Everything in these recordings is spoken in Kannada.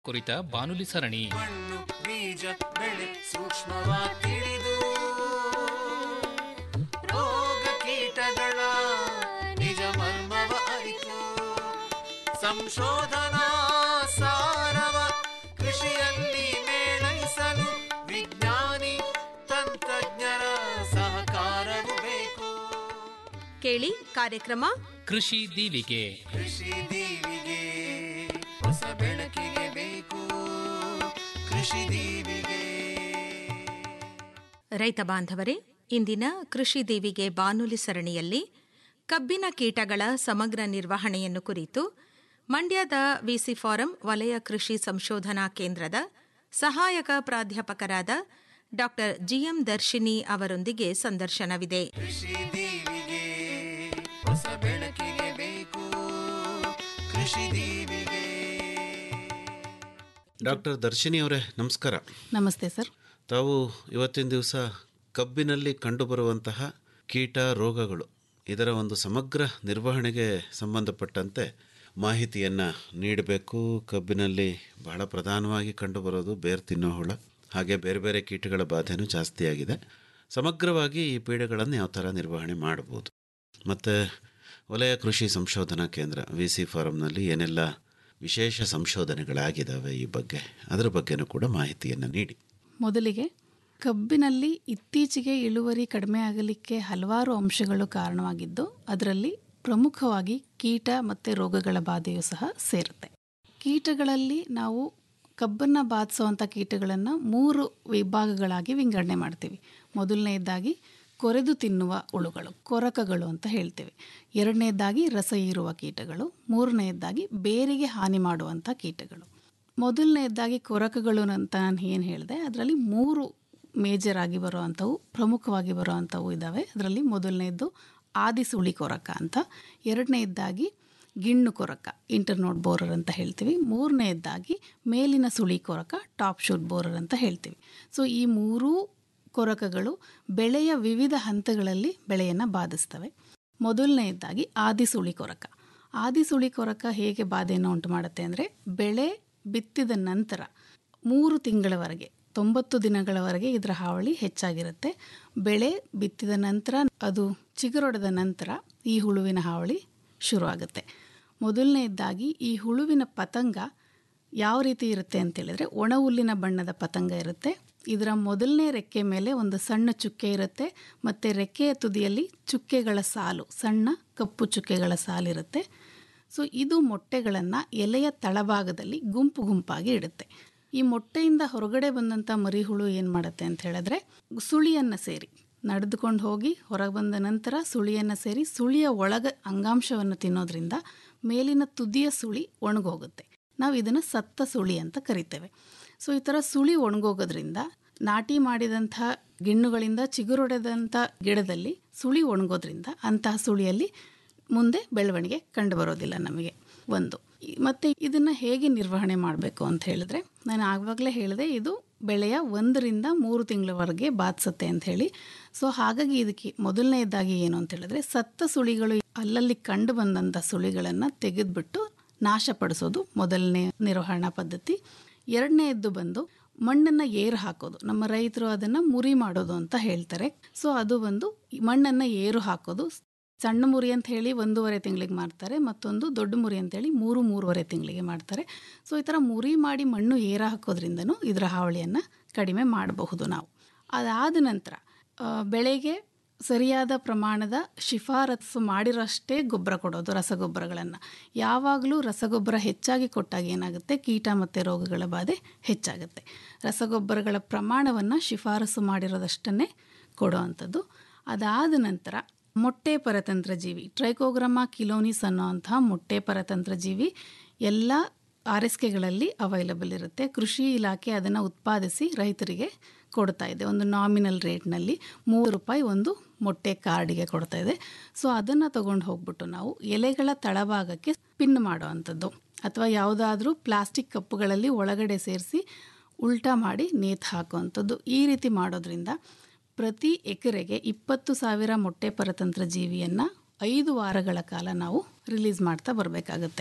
ಕುರಿತ ಬಾನುಲಿ ಸರಣಿ ಮಣ್ಣು ಬೀಜ ಬೆಳೆ ಸೂಕ್ಷ್ಮವಾಗಿ ತಿಳಿದು ರೋಗ ಕೀಟಗಳ ನಿಜ ಮರ್ಮವ ಅರಿತು ಸಂಶೋಧನಾ ಸಾರವ ಕೃಷಿಯಲ್ಲಿ ಮೇಳೈಸಲು ವಿಜ್ಞಾನಿ ತಂತ್ರಜ್ಞರ ಸಹಕಾರವು ಬೇಕು ಕೇಳಿ ಕಾರ್ಯಕ್ರಮ ಕೃಷಿ ದೀವಿಗೆ ಕೃಷಿ ದೀವಿಗೆ ಹೊಸ ಬೆಳಕಿಗೆ ಬೇಕು ಕೃಷಿ ದೀವಿಗೆ ರೈತ ಬಾಂಧವರೇ ಇಂದಿನ ಕೃಷಿ ದೇವಿಗೆ ಬಾನುಲಿ ಸರಣಿಯಲ್ಲಿ ಕಬ್ಬಿನ ಕೀಟಗಳ ಸಮಗ್ರ ನಿರ್ವಹಣೆಯನ್ನು ಕುರಿತು ಮಂಡ್ಯದ ವಿಸಿ ಫಾರಂ ವಲಯ ಕೃಷಿ ಸಂಶೋಧನಾ ಕೇಂದ್ರದ ಸಹಾಯಕ ಪ್ರಾಧ್ಯಾಪಕರಾದ ಡಾ ಜಿಎಂ ದರ್ಶಿನಿ ಅವರೊಂದಿಗೆ ಸಂದರ್ಶನವಿದೆ ಕೃಷಿ ದೀವಿಗೆ ಹೊಸ ಬೆಳಕಿಗೆ ಬೇಕು ಕೃಷಿ ದೀವಿಗೆ ಡಾಕ್ಟರ್ ದರ್ಶಿನಿ ಅವರೇ ನಮಸ್ಕಾರ ನಮಸ್ತೆ ಸರ್ ತಾವು ಇವತ್ತಿನ ದಿವಸ ಕಬ್ಬಿನಲ್ಲಿ ಕಂಡುಬರುವಂತಹ ಕೀಟ ರೋಗಗಳು ಇದರ ಒಂದು ಸಮಗ್ರ ನಿರ್ವಹಣೆಗೆ ಸಂಬಂಧಪಟ್ಟಂತೆ ಮಾಹಿತಿಯನ್ನು ನೀಡಬೇಕು ಕಬ್ಬಿನಲ್ಲಿ ಬಹಳ ಪ್ರಧಾನವಾಗಿ ಕಂಡುಬರೋದು ಬೇರು ತಿನ್ನೋ ಹುಳ ಹಾಗೆ ಬೇರೆ ಬೇರೆ ಕೀಟಗಳ ಬಾಧೆನೂ ಜಾಸ್ತಿಯಾಗಿದೆ ಸಮಗ್ರವಾಗಿ ಈ ಪೀಡೆಗಳನ್ನು ಯಾವ ಥರ ನಿರ್ವಹಣೆ ಮಾಡ್ಬೋದು ಮತ್ತು ವಲಯ ಕೃಷಿ ಸಂಶೋಧನಾ ಕೇಂದ್ರ ವಿ ಸಿ ಫಾರಂನಲ್ಲಿ ಏನೆಲ್ಲ ವಿಶೇಷ ಸಂಶೋಧನೆಗಳಾಗಿದ್ದಾವೆ ಈ ಬಗ್ಗೆ ಅದರ ಬಗ್ಗೆನೂ ಕೂಡ ಮಾಹಿತಿಯನ್ನು ನೀಡಿ ಮೊದಲಿಗೆ ಕಬ್ಬಿನಲ್ಲಿ ಇತ್ತೀಚೆಗೆ ಇಳುವರಿ ಕಡಿಮೆ ಆಗಲಿಕ್ಕೆ ಹಲವಾರು ಅಂಶಗಳು ಕಾರಣವಾಗಿದ್ದು ಅದರಲ್ಲಿ ಪ್ರಮುಖವಾಗಿ ಕೀಟ ಮತ್ತು ರೋಗಗಳ ಬಾಧೆಯೂ ಸಹ ಸೇರುತ್ತೆ ಕೀಟಗಳಲ್ಲಿ ನಾವು ಕಬ್ಬನ್ನು ಬಾಧಿಸುವಂಥ ಕೀಟಗಳನ್ನು ಮೂರು ವಿಭಾಗಗಳಾಗಿ ವಿಂಗಡಣೆ ಮಾಡ್ತೀವಿ ಮೊದಲನೆಯದಾಗಿ ಕೊರೆದು ತಿನ್ನುವ ಹುಳುಗಳು ಕೊರಕಗಳು ಅಂತ ಹೇಳ್ತೇವೆ ಎರಡನೇದಾಗಿ ರಸ ಹೀರುವ ಕೀಟಗಳು ಮೂರನೆಯದಾಗಿ ಬೇರಿಗೆ ಹಾನಿ ಮಾಡುವಂಥ ಕೀಟಗಳು ಮೊದಲನೆಯದಾಗಿ ಕೊರಕಗಳು ಅಂತ ನಾನು ಏನು ಹೇಳಿದೆ ಅದರಲ್ಲಿ ಮೂರು ಮೇಜರ್ ಆಗಿ ಬರುವಂಥವು ಪ್ರಮುಖವಾಗಿ ಬರುವಂಥವು ಇದ್ದಾವೆ ಅದರಲ್ಲಿ ಮೊದಲನೆಯದ್ದು ಆದಿಸುಳಿ ಕೊರಕ ಅಂತ ಎರಡನೆಯದ್ದಾಗಿ ಗಿಣ್ಣು ಕೊರಕ ಇಂಟರ್ನೋಟ್ ಬೋರರ್ ಅಂತ ಹೇಳ್ತೀವಿ ಮೂರನೆಯದ್ದಾಗಿ ಮೇಲಿನ ಸುಳಿ ಕೊರಕ ಟಾಪ್ ಶೂಟ್ ಬೋರರ್ ಅಂತ ಹೇಳ್ತೀವಿ ಸೊ ಈ ಮೂರೂ ಕೊರಕಗಳು ಬೆಳೆಯ ವಿವಿಧ ಹಂತಗಳಲ್ಲಿ ಬೆಳೆಯನ್ನು ಬಾಧಿಸ್ತವೆ ಮೊದಲನೆಯದಾಗಿ ಆದಿಸುಳಿ ಕೊರಕ ಆದಿಸುಳಿ ಕೊರಕ ಹೇಗೆ ಬಾಧೆಯನ್ನು ಉಂಟು ಮಾಡುತ್ತೆ ಅಂದರೆ ಬೆಳೆ ಬಿತ್ತಿದ ನಂತರ ಮೂರು ತಿಂಗಳವರೆಗೆ ತೊಂಬತ್ತು ದಿನಗಳವರೆಗೆ ಇದರ ಹಾವಳಿ ಹೆಚ್ಚಾಗಿರುತ್ತೆ ಬೆಳೆ ಬಿತ್ತಿದ ನಂತರ ಅದು ಚಿಗುರೊಡೆದ ನಂತರ ಈ ಹುಳುವಿನ ಹಾವಳಿ ಶುರುವಾಗುತ್ತೆ ಮೊದಲನೆಯದಾಗಿ ಈ ಹುಳುವಿನ ಪತಂಗ ಯಾವ ರೀತಿ ಇರುತ್ತೆ ಅಂತ ಹೇಳಿದ್ರೆ ಒಣ ಹುಲ್ಲಿನ ಬಣ್ಣದ ಪತಂಗ ಇರುತ್ತೆ ಇದರ ಮೊದಲನೇ ರೆಕ್ಕೆ ಮೇಲೆ ಒಂದು ಸಣ್ಣ ಚುಕ್ಕೆ ಇರುತ್ತೆ ಮತ್ತು ರೆಕ್ಕೆಯ ತುದಿಯಲ್ಲಿ ಚುಕ್ಕೆಗಳ ಸಾಲು ಸಣ್ಣ ಕಪ್ಪು ಚುಕ್ಕೆಗಳ ಸಾಲಿರುತ್ತೆ ಸೊ ಇದು ಮೊಟ್ಟೆಗಳನ್ನು ಎಲೆಯ ತಳಭಾಗದಲ್ಲಿ ಗುಂಪು ಗುಂಪಾಗಿ ಇಡುತ್ತೆ ಈ ಮೊಟ್ಟೆಯಿಂದ ಹೊರಗಡೆ ಬಂದಂಥ ಮರಿಹುಳು ಏನು ಮಾಡುತ್ತೆ ಅಂತ ಹೇಳಿದ್ರೆ ಸುಳಿಯನ್ನು ಸೇರಿ ನಡೆದುಕೊಂಡು ಹೋಗಿ ಹೊರಗೆ ಬಂದ ನಂತರ ಸುಳಿಯನ್ನು ಸೇರಿ ಸುಳಿಯ ಒಳಗ ಅಂಗಾಂಶವನ್ನು ತಿನ್ನೋದ್ರಿಂದ ಮೇಲಿನ ತುದಿಯ ಸುಳಿ ಒಣಗೋಗುತ್ತೆ ನಾವು ಇದನ್ನು ಸತ್ತ ಸುಳಿ ಅಂತ ಕರಿತೇವೆ ಸೊ ಈ ಥರ ಸುಳಿ ಒಣಗೋಗೋದ್ರಿಂದ ನಾಟಿ ಮಾಡಿದಂಥ ಗಿಣ್ಣುಗಳಿಂದ ಚಿಗುರೊಡೆದಂಥ ಗಿಡದಲ್ಲಿ ಸುಳಿ ಒಣಗೋದ್ರಿಂದ ಅಂತಹ ಸುಳಿಯಲ್ಲಿ ಮುಂದೆ ಬೆಳವಣಿಗೆ ಕಂಡುಬರೋದಿಲ್ಲ ನಮಗೆ ಒಂದು ಈ- ಮತ್ತೆ ಇದನ್ನು ಹೇಗೆ ನಿರ್ವಹಣೆ ಮಾಡಬೇಕು ಅಂತ ಹೇಳಿದ್ರೆ ನಾನು ಆವಾಗಲೇ ಹೇಳಿದೆ ಇದು ಬೆಳೆಯ ಒಂದರಿಂದ ಮೂರು ತಿಂಗಳವರೆಗೆ ಬಾಧಿಸುತ್ತೆ ಅಂತ ಹೇಳಿ ಸೊ ಹಾಗಾಗಿ ಇದಕ್ಕೆ ಮೊದಲನೇದಾಗಿ ಏನು ಅಂತ ಹೇಳಿದ್ರೆ ಸತ್ತ ಸುಳಿಗಳು ಅಲ್ಲಲ್ಲಿ ಕಂಡು ಬಂದಂಥ ಸುಳಿಗಳನ್ನು ತೆಗೆದುಬಿಟ್ಟು ನಾಶಪಡಿಸೋದು ಮೊದಲನೇ ನಿರ್ವಹಣಾ ಪದ್ಧತಿ ಎರಡನೇದ್ದು ಬಂದು ಮಣ್ಣನ್ನು ಏರು ಹಾಕೋದು ನಮ್ಮ ರೈತರು ಅದನ್ನು ಮುರಿ ಮಾಡೋದು ಅಂತ ಹೇಳ್ತಾರೆ ಸೊ ಅದು ಒಂದು ಮಣ್ಣನ್ನು ಏರು ಹಾಕೋದು ಸಣ್ಣ ಮುರಿ ಅಂತ ಹೇಳಿ ಒಂದೂವರೆ ತಿಂಗಳಿಗೆ ಮಾಡ್ತಾರೆ ಮತ್ತೊಂದು ದೊಡ್ಡ ಮುರಿ ಅಂತೇಳಿ ಮೂರು ಮೂರುವರೆ ತಿಂಗಳಿಗೆ ಮಾಡ್ತಾರೆ ಸೊ ಈ ಥರ ಮುರಿ ಮಾಡಿ ಮಣ್ಣು ಏರ ಹಾಕೋದ್ರಿಂದನೂ ಇದರ ಹಾವಳಿಯನ್ನು ಕಡಿಮೆ ಮಾಡಬಹುದು ನಾವು ಅದಾದ ನಂತರ ಆ, ಬೆಳೆಗೆ ಸರಿಯಾದ ಪ್ರಮಾಣದ ಶಿಫಾರಸು ಮಾಡಿರೋಷ್ಟೇ ಗೊಬ್ಬರ ಕೊಡೋದು ರಸಗೊಬ್ಬರಗಳನ್ನು ಯಾವಾಗಲೂ ರಸಗೊಬ್ಬರ ಹೆಚ್ಚಾಗಿ ಕೊಟ್ಟಾಗ ಏನಾಗುತ್ತೆ ಕೀಟ ಮತ್ತು ರೋಗಗಳ ಬಾಧೆ ಹೆಚ್ಚಾಗುತ್ತೆ ರಸಗೊಬ್ಬರಗಳ ಪ್ರಮಾಣವನ್ನು ಶಿಫಾರಸು ಮಾಡಿರೋದಷ್ಟನ್ನೇ ಕೊಡೋವಂಥದ್ದು ಅದಾದ ನಂತರ ಮೊಟ್ಟೆ ಪರತಂತ್ರ ಜೀವಿ ಟ್ರೈಕೋಗ್ರಾಮ ಕಿಲೋನಿಸ್ ಅನ್ನೋವಂತಹ ಮೊಟ್ಟೆ ಪರತಂತ್ರ ಜೀವಿ ಎಲ್ಲ ಆರ್ ಎಸ್ ಕೆಗಳಲ್ಲಿ ಅವೈಲಬಲ್ ಇರುತ್ತೆ ಕೃಷಿ ಇಲಾಖೆ ಅದನ್ನು ಉತ್ಪಾದಿಸಿ ರೈತರಿಗೆ ಕೊಡ್ತಾ ಇದೆ ಒಂದು ನಾಮಿನಲ್ ರೇಟ್ನಲ್ಲಿ ಮೂರು ರೂಪಾಯಿ ಒಂದು ಮೊಟ್ಟೆ ಕಾರ್ಡಿಗೆ ಕೊಡ್ತಾ ಇದೆ ಸೊ ಅದನ್ನು ತಗೊಂಡು ಹೋಗ್ಬಿಟ್ಟು ನಾವು ಎಲೆಗಳ ತಳಭಾಗಕ್ಕೆ ಪಿನ್ ಮಾಡೋವಂಥದ್ದು ಅಥವಾ ಯಾವುದಾದ್ರೂ ಪ್ಲಾಸ್ಟಿಕ್ ಕಪ್ಪುಗಳಲ್ಲಿ ಒಳಗಡೆ ಸೇರಿಸಿ ಉಲ್ಟಾ ಮಾಡಿ ನೇತು ಹಾಕುವಂಥದ್ದು ಈ ರೀತಿ ಮಾಡೋದ್ರಿಂದ ಪ್ರತಿ ಎಕರೆಗೆ ಇಪ್ಪತ್ತು ಸಾವಿರ ಮೊಟ್ಟೆ ಪರತಂತ್ರ ಜೀವಿಯನ್ನು ಐದು ವಾರಗಳ ಕಾಲ ನಾವು ರಿಲೀಸ್ ಮಾಡ್ತಾ ಬರಬೇಕಾಗತ್ತೆ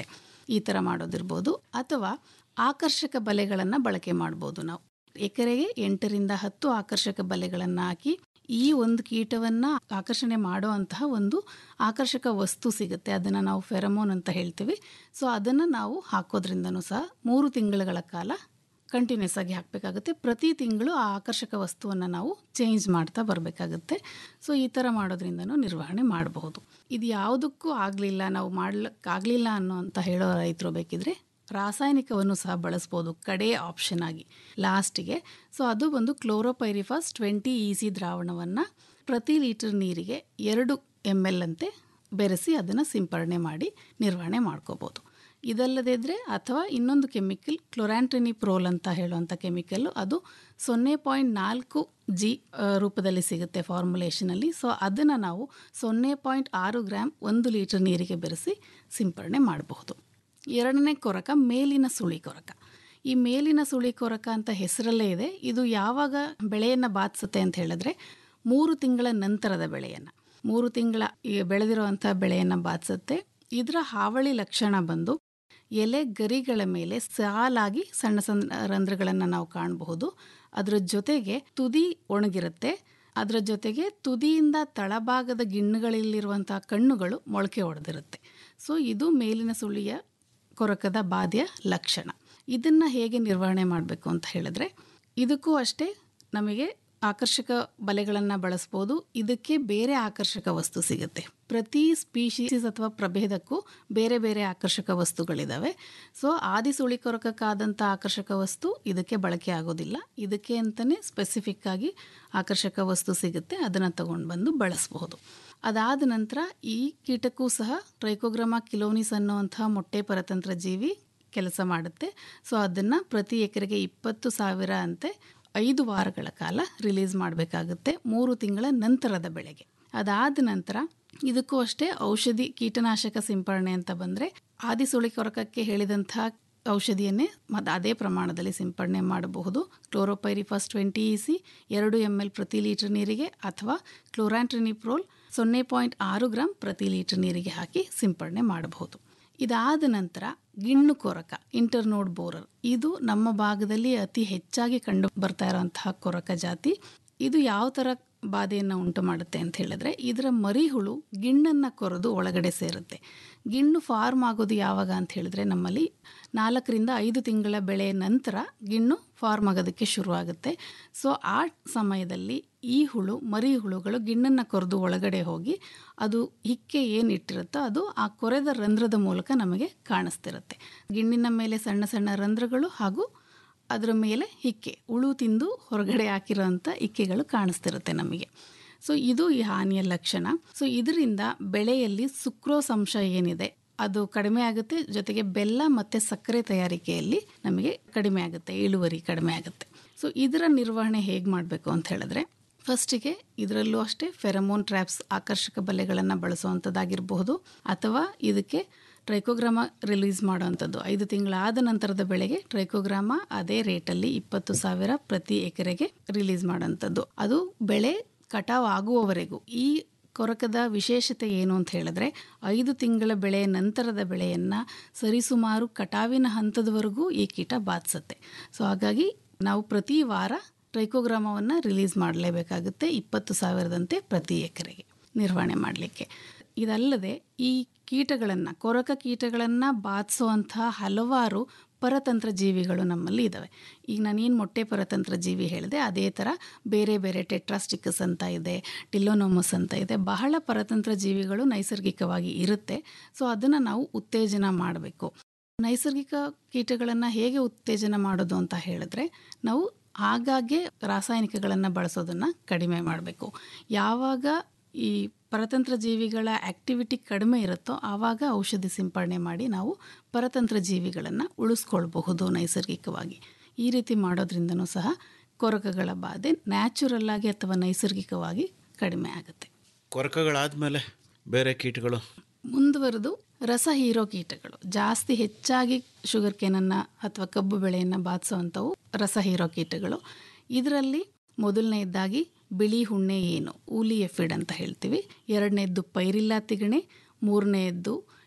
ಈ ಥರ ಮಾಡೋದಿರ್ಬೋದು ಅಥವಾ ಆಕರ್ಷಕ ಬಲೆಗಳನ್ನು ಬಳಕೆ ಮಾಡ್ಬೋದು ನಾವು ಎಕರೆಗೆ ಎಂಟರಿಂದ ಹತ್ತು ಆಕರ್ಷಕ ಬಲೆಗಳನ್ನು ಹಾಕಿ ಈ ಒಂದು ಕೀಟವನ್ನು ಆಕರ್ಷಣೆ ಮಾಡುವಂತಹ ಒಂದು ಆಕರ್ಷಕ ವಸ್ತು ಸಿಗುತ್ತೆ ಅದನ್ನು ನಾವು ಫೆರಮೋನ್ ಅಂತ ಹೇಳ್ತೀವಿ ಸೊ ಅದನ್ನು ನಾವು ಹಾಕೋದ್ರಿಂದನೂ ಸಹ ಮೂರು ತಿಂಗಳುಗಳ ಕಾಲ ಕಂಟಿನ್ಯೂಸ್ ಆಗಿ ಹಾಕಬೇಕಾಗುತ್ತೆ ಪ್ರತಿ ತಿಂಗಳು ಆ ಆಕರ್ಷಕ ವಸ್ತುವನ್ನು ನಾವು ಚೇಂಜ್ ಮಾಡ್ತಾ ಬರಬೇಕಾಗುತ್ತೆ ಸೊ ಈ ಥರ ಮಾಡೋದ್ರಿಂದನೂ ನಿರ್ವಹಣೆ ಮಾಡಬಹುದು ಇದು ಯಾವುದಕ್ಕೂ ಆಗಲಿಲ್ಲ ನಾವು ಮಾಡ್ಲಿಕ್ಕಾಗಲಿಲ್ಲ ಅನ್ನೋ ಅಂತ ಹೇಳೋ ರೈತರು ಬೇಕಿದ್ರೆ ರಾಸಾಯನಿಕವನ್ನು ಸಹ ಬಳಸ್ಬೋದು ಕಡೆ ಆಪ್ಷನ್ ಆಗಿ ಲಾಸ್ಟಿಗೆ ಸೊ ಅದು ಬಂದು ಕ್ಲೋರೋಪೈರಿಫಾಸ್ ಟ್ವೆಂಟಿ ಇ ಸಿ ದ್ರಾವಣವನ್ನು ಪ್ರತಿ ಲೀಟರ್ ನೀರಿಗೆ ಎರಡು ಎಮ್ ಎಲ್ ಅಂತೆ ಬೆರೆಸಿ ಅದನ್ನು ಸಿಂಪರಣೆ ಮಾಡಿ ನಿರ್ವಹಣೆ ಮಾಡ್ಕೋಬೋದು ಇದಲ್ಲದೇ ಇದ್ದರೆ ಅಥವಾ ಇನ್ನೊಂದು ಕೆಮಿಕಲ್ ಕ್ಲೊರಾಂಟ್ರಿನಿಪ್ರೋಲ್ ಅಂತ ಹೇಳುವಂಥ ಕೆಮಿಕಲ್ಲು ಅದು ಸೊನ್ನೆ ಪಾಯಿಂಟ್ ನಾಲ್ಕು ಜಿ ರೂಪದಲ್ಲಿ ಸಿಗುತ್ತೆ ಫಾರ್ಮುಲೇಷನಲ್ಲಿ ಸೊ ಅದನ್ನು ನಾವು ಸೊನ್ನೆ ಪಾಯಿಂಟ್ ಆರು ಗ್ರಾಮ್ ಒಂದು ಲೀಟರ್ ನೀರಿಗೆ ಬೆರೆಸಿ ಸಿಂಪರಣೆ ಮಾಡಬಹುದು ಎರಡನೇ ಕೊರಕ ಮೇಲಿನ ಸುಳಿ ಕೊರಕ ಈ ಮೇಲಿನ ಸುಳಿ ಕೊರಕ ಅಂತ ಹೆಸರಲ್ಲೇ ಇದೆ ಇದು ಯಾವಾಗ ಬೆಳೆಯನ್ನು ಬಾಧಿಸುತ್ತೆ ಅಂತ ಹೇಳಿದ್ರೆ ಮೂರು ತಿಂಗಳ ನಂತರದ ಬೆಳೆಯನ್ನು ಮೂರು ತಿಂಗಳ ಈ ಬೆಳೆದಿರುವಂಥ ಬೆಳೆಯನ್ನು ಬಾಧಿಸುತ್ತೆ ಇದರ ಹಾವಳಿ ಲಕ್ಷಣ ಬಂದು ಎಲೆ ಗರಿಗಳ ಮೇಲೆ ಸಾಲಾಗಿ ಸಣ್ಣ ಸಣ್ಣ ರಂಧ್ರಗಳನ್ನು ನಾವು ಕಾಣಬಹುದು ಅದರ ಜೊತೆಗೆ ತುದಿ ಒಣಗಿರುತ್ತೆ ಅದರ ಜೊತೆಗೆ ತುದಿಯಿಂದ ತಳಭಾಗದ ಗಿಣ್ಣುಗಳಲ್ಲಿರುವಂತಹ ಕಣ್ಣುಗಳು ಮೊಳಕೆ ಹೊಡೆದಿರುತ್ತೆ ಸೊ ಇದು ಮೇಲಿನ ಸುಳಿಯ ಕೊರಕದ ಬಾಧೆಯ ಲಕ್ಷಣ ಇದನ್ನು ಹೇಗೆ ನಿರ್ವಹಣೆ ಮಾಡಬೇಕು ಅಂತ ಹೇಳಿದ್ರೆ ಇದಕ್ಕೂ ಅಷ್ಟೇ ನಮಗೆ ಆಕರ್ಷಕ ಬಲೆಗಳನ್ನು ಬಳಸ್ಬೋದು ಇದಕ್ಕೆ ಬೇರೆ ಆಕರ್ಷಕ ವಸ್ತು ಸಿಗುತ್ತೆ ಪ್ರತಿ ಸ್ಪೀಶೀಸ್ ಅಥವಾ ಪ್ರಭೇದಕ್ಕೂ ಬೇರೆ ಬೇರೆ ಆಕರ್ಷಕ ವಸ್ತುಗಳಿದ್ದಾವೆ ಸೊ ಆದಿ ಸುಳಿ ಕೊರಕಕ್ಕಾದಂಥ ಆಕರ್ಷಕ ವಸ್ತು ಇದಕ್ಕೆ ಬಳಕೆ ಆಗೋದಿಲ್ಲ ಇದಕ್ಕೆ ಅಂತಲೇ ಸ್ಪೆಸಿಫಿಕ್ ಆಗಿ ಆಕರ್ಷಕ ವಸ್ತು ಸಿಗುತ್ತೆ ಅದನ್ನು ತಗೊಂಡು ಬಂದು ಬಳಸಬಹುದು ಅದಾದ ನಂತರ ಈ ಕೀಟಕ್ಕೂ ಸಹ ಟ್ರೈಕೋಗ್ರಾಮ ಕಿಲೋನಿಸ್ ಅನ್ನುವಂಥ ಮೊಟ್ಟೆ ಪರತಂತ್ರ ಜೀವಿ ಕೆಲಸ ಮಾಡುತ್ತೆ ಸೊ ಅದನ್ನು ಪ್ರತಿ ಎಕರೆಗೆ ಇಪ್ಪತ್ತು ಸಾವಿರ ಅಂತೆ ಐದು ವಾರಗಳ ಕಾಲ ರಿಲೀಸ್ ಮಾಡಬೇಕಾಗುತ್ತೆ ಮೂರು ತಿಂಗಳ ನಂತರದ ಬೆಳೆಗೆ ಅದಾದ ನಂತರ ಇದಕ್ಕೂ ಅಷ್ಟೇ ಔಷಧಿ ಕೀಟನಾಶಕ ಸಿಂಪರಣೆ ಅಂತ ಬಂದರೆ ಆದಿ ಸುಳಿ ಕೊರಕಕ್ಕೆ ಹೇಳಿದಂತಹ ಔಷಧಿಯನ್ನೇ ಮತ್ತು ಅದೇ ಪ್ರಮಾಣದಲ್ಲಿ ಸಿಂಪಡಣೆ ಮಾಡಬಹುದು ಕ್ಲೋರೋಪೈರಿಫಾಸ್ ಟ್ವೆಂಟಿ ಇ ಸಿ ಎರಡು ಎಮ್ ಎಲ್ ಪ್ರತಿ ಲೀಟರ್ ನೀರಿಗೆ ಅಥವಾ ಕ್ಲೋರಾಂಟ್ರಿನಿಪ್ರೋಲ್ ಸೊನ್ನೆ ಪಾಯಿಂಟ್ ಆರು ಗ್ರಾಮ್ ಪ್ರತಿ ಲೀಟರ್ ನೀರಿಗೆ ಹಾಕಿ ಸಿಂಪಡಣೆ ಮಾಡಬಹುದು ಇದಾದ ನಂತರ ಗಿಣ್ಣು ಕೊರಕ ಇಂಟರ್ನೋಡ್ ಬೋರರ್ ಇದು ನಮ್ಮ ಭಾಗದಲ್ಲಿ ಅತಿ ಹೆಚ್ಚಾಗಿ ಕಂಡು ಬರ್ತಾ ಇರುವಂತಹ ಕೊರಕ ಜಾತಿ ಇದು ಯಾವ ಥರ ಬಾಧೆಯನ್ನು ಉಂಟು ಮಾಡುತ್ತೆ ಅಂತ ಹೇಳಿದ್ರೆ ಇದರ ಮರಿಹುಳು ಗಿಣ್ಣನ್ನು ಕೊರೆದು ಒಳಗಡೆ ಸೇರುತ್ತೆ ಗಿಣ್ಣು ಫಾರ್ಮ್ ಆಗೋದು ಯಾವಾಗ ಅಂತ ಹೇಳಿದ್ರೆ ನಮ್ಮಲ್ಲಿ ನಾಲ್ಕರಿಂದ ಐದು ತಿಂಗಳ ಬೆಳೆ ನಂತರ ಗಿಣ್ಣು ಫಾರ್ಮ್ ಆಗೋದಕ್ಕೆ ಶುರುವಾಗುತ್ತೆ ಸೊ ಆ ಸಮಯದಲ್ಲಿ ಈ ಹುಳು ಮರಿ ಹುಳುಗಳು ಗಿಣ್ಣನ್ನು ಕೊರೆದು ಒಳಗಡೆ ಹೋಗಿ ಅದು ಹಿಕ್ಕೆ ಏನು ಇಟ್ಟಿರುತ್ತೋ ಅದು ಆ ಕೊರೆದ ರಂಧ್ರದ ಮೂಲಕ ನಮಗೆ ಕಾಣಿಸ್ತಿರುತ್ತೆ ಗಿಣ್ಣಿನ ಮೇಲೆ ಸಣ್ಣ ಸಣ್ಣ ರಂಧ್ರಗಳು ಹಾಗೂ ಅದರ ಮೇಲೆ ಹಿಕ್ಕೆ ಉಳು ತಿಂದು ಹೊರಗಡೆ ಹಾಕಿರೋಂಥ ಇಕ್ಕೆಗಳು ಕಾಣಿಸ್ತಿರುತ್ತೆ ನಮಗೆ ಸೊ ಇದು ಈ ಹಾನಿಯ ಲಕ್ಷಣ ಸೊ ಇದರಿಂದ ಬೆಳೆಯಲ್ಲಿ ಸುಕ್ರೋಸ್ ಅಂಶ ಏನಿದೆ ಅದು ಕಡಿಮೆ ಆಗುತ್ತೆ ಜೊತೆಗೆ ಬೆಲ್ಲ ಮತ್ತು ಸಕ್ಕರೆ ತಯಾರಿಕೆಯಲ್ಲಿ ನಮಗೆ ಕಡಿಮೆ ಆಗುತ್ತೆ ಇಳುವರಿ ಕಡಿಮೆ ಆಗುತ್ತೆ ಸೊ ಇದರ ನಿರ್ವಹಣೆ ಹೇಗೆ ಮಾಡಬೇಕು ಅಂತ ಹೇಳಿದ್ರೆ ಫಸ್ಟಿಗೆ ಇದರಲ್ಲೂ ಅಷ್ಟೇ ಫೆರಮೋನ್ ಟ್ರ್ಯಾಪ್ಸ್ ಆಕರ್ಷಕ ಬಲೆಗಳನ್ನು ಬಳಸುವಂಥದ್ದಾಗಿರಬಹುದು ಅಥವಾ ಇದಕ್ಕೆ ಟ್ರೈಕೋಗ್ರಾಮ ರಿಲೀಸ್ ಮಾಡುವಂಥದ್ದು ಐದು ತಿಂಗಳಾದ ನಂತರದ ಬೆಳೆಗೆ ಟ್ರೈಕೋಗ್ರಾಮ ಅದೇ ರೇಟಲ್ಲಿ ಇಪ್ಪತ್ತು ಸಾವಿರ ಪ್ರತಿ ಎಕರೆಗೆ ರಿಲೀಸ್ ಮಾಡೋಂಥದ್ದು ಅದು ಬೆಳೆ ಕಟಾವ್ ಆಗುವವರೆಗೂ ಈ ಕೊರಕದ ವಿಶೇಷತೆ ಏನು ಅಂತ ಹೇಳಿದ್ರೆ ಐದು ತಿಂಗಳ ಬೆಳೆ ನಂತರದ ಬೆಳೆಯನ್ನು ಸರಿಸುಮಾರು ಕಟಾವಿನ ಹಂತದವರೆಗೂ ಈ ಕೀಟ ಬಾಧಿಸುತ್ತೆ ಸೊ ಹಾಗಾಗಿ ನಾವು ಪ್ರತಿ ವಾರ ಟ್ರೈಕೋಗ್ರಾಮವನ್ನು ರಿಲೀಸ್ ಮಾಡಲೇಬೇಕಾಗುತ್ತೆ ಇಪ್ಪತ್ತು ಸಾವಿರದಂತೆ ಪ್ರತಿ ಎಕರೆಗೆ ನಿರ್ವಹಣೆ ಮಾಡಲಿಕ್ಕೆ ಇದಲ್ಲದೆ ಈ ಕೀಟಗಳನ್ನು ಕೊರಕ ಕೀಟಗಳನ್ನು ಬಾಧಿಸುವಂತಹ ಹಲವಾರು ಪರತಂತ್ರ ಜೀವಿಗಳು ನಮ್ಮಲ್ಲಿ ಇದ್ದಾವೆ ಈಗ ನಾನೇನು ಮೊಟ್ಟೆ ಪರತಂತ್ರ ಜೀವಿ ಹೇಳಿದೆ ಅದೇ ಥರ ಬೇರೆ ಬೇರೆ ಟೆಟ್ರಾಸ್ಟಿಕಸ್ ಅಂತ ಇದೆ ಟಿಲ್ಲೋನೋಮಸ್ ಅಂತ ಇದೆ ಬಹಳ ಪರತಂತ್ರ ಜೀವಿಗಳು ನೈಸರ್ಗಿಕವಾಗಿ ಇರುತ್ತೆ ಸೊ ಅದನ್ನು ನಾವು ಉತ್ತೇಜನ ಮಾಡಬೇಕು ನೈಸರ್ಗಿಕ ಕೀಟಗಳನ್ನು ಹೇಗೆ ಉತ್ತೇಜನ ಮಾಡೋದು ಅಂತ ಹೇಳಿದ್ರೆ ನಾವು ಆಗಾಗ್ಗೆ ರಾಸಾಯನಿಕಗಳನ್ನು ಬಳಸೋದನ್ನು ಕಡಿಮೆ ಮಾಡಬೇಕು ಯಾವಾಗ ಈ ಪರತಂತ್ರ ಜೀವಿಗಳ ಆ್ಯಕ್ಟಿವಿಟಿ ಕಡಿಮೆ ಇರುತ್ತೋ ಆವಾಗ ಔಷಧಿ ಸಿಂಪಡಣೆ ಮಾಡಿ ನಾವು ಪರತಂತ್ರ ಜೀವಿಗಳನ್ನು ಉಳಿಸ್ಕೊಳ್ಬಹುದು ನೈಸರ್ಗಿಕವಾಗಿ ಈ ರೀತಿ ಮಾಡೋದ್ರಿಂದನೂ ಸಹ ಕೊರಕಗಳ ಬಾಧೆ ನ್ಯಾಚುರಲ್ ಆಗಿ ಅಥವಾ ನೈಸರ್ಗಿಕವಾಗಿ ಕಡಿಮೆ ಆಗುತ್ತೆ ಕೊರಕಗಳಾದಮೇಲೆ ಬೇರೆ ಕೀಟಗಳು ಮುಂದುವರೆದು ರಸ ಹೀರೋ ಕೀಟಗಳು ಜಾಸ್ತಿ ಹೆಚ್ಚಾಗಿ ಶುಗರ್ ಕೇನನ್ನು ಅಥವಾ ಕಬ್ಬು ಬೆಳೆಯನ್ನು ಬಾಧಿಸುವಂಥವು ರಸ ಹೀರೋ ಕೀಟಗಳು ಇದರಲ್ಲಿ ಮೊದಲನೇದಾಗಿ ಬಿಳಿ ಹುಣ್ಣೆ ಏನು ಊಲಿ ಎಫಿಡ್ ಅಂತ ಹೇಳ್ತೀವಿ ಎರಡನೇದ್ದು ಪೈರಿಲ್ಲಾ ತಿಗಣೆ ಮೂರನೆಯದ್ದು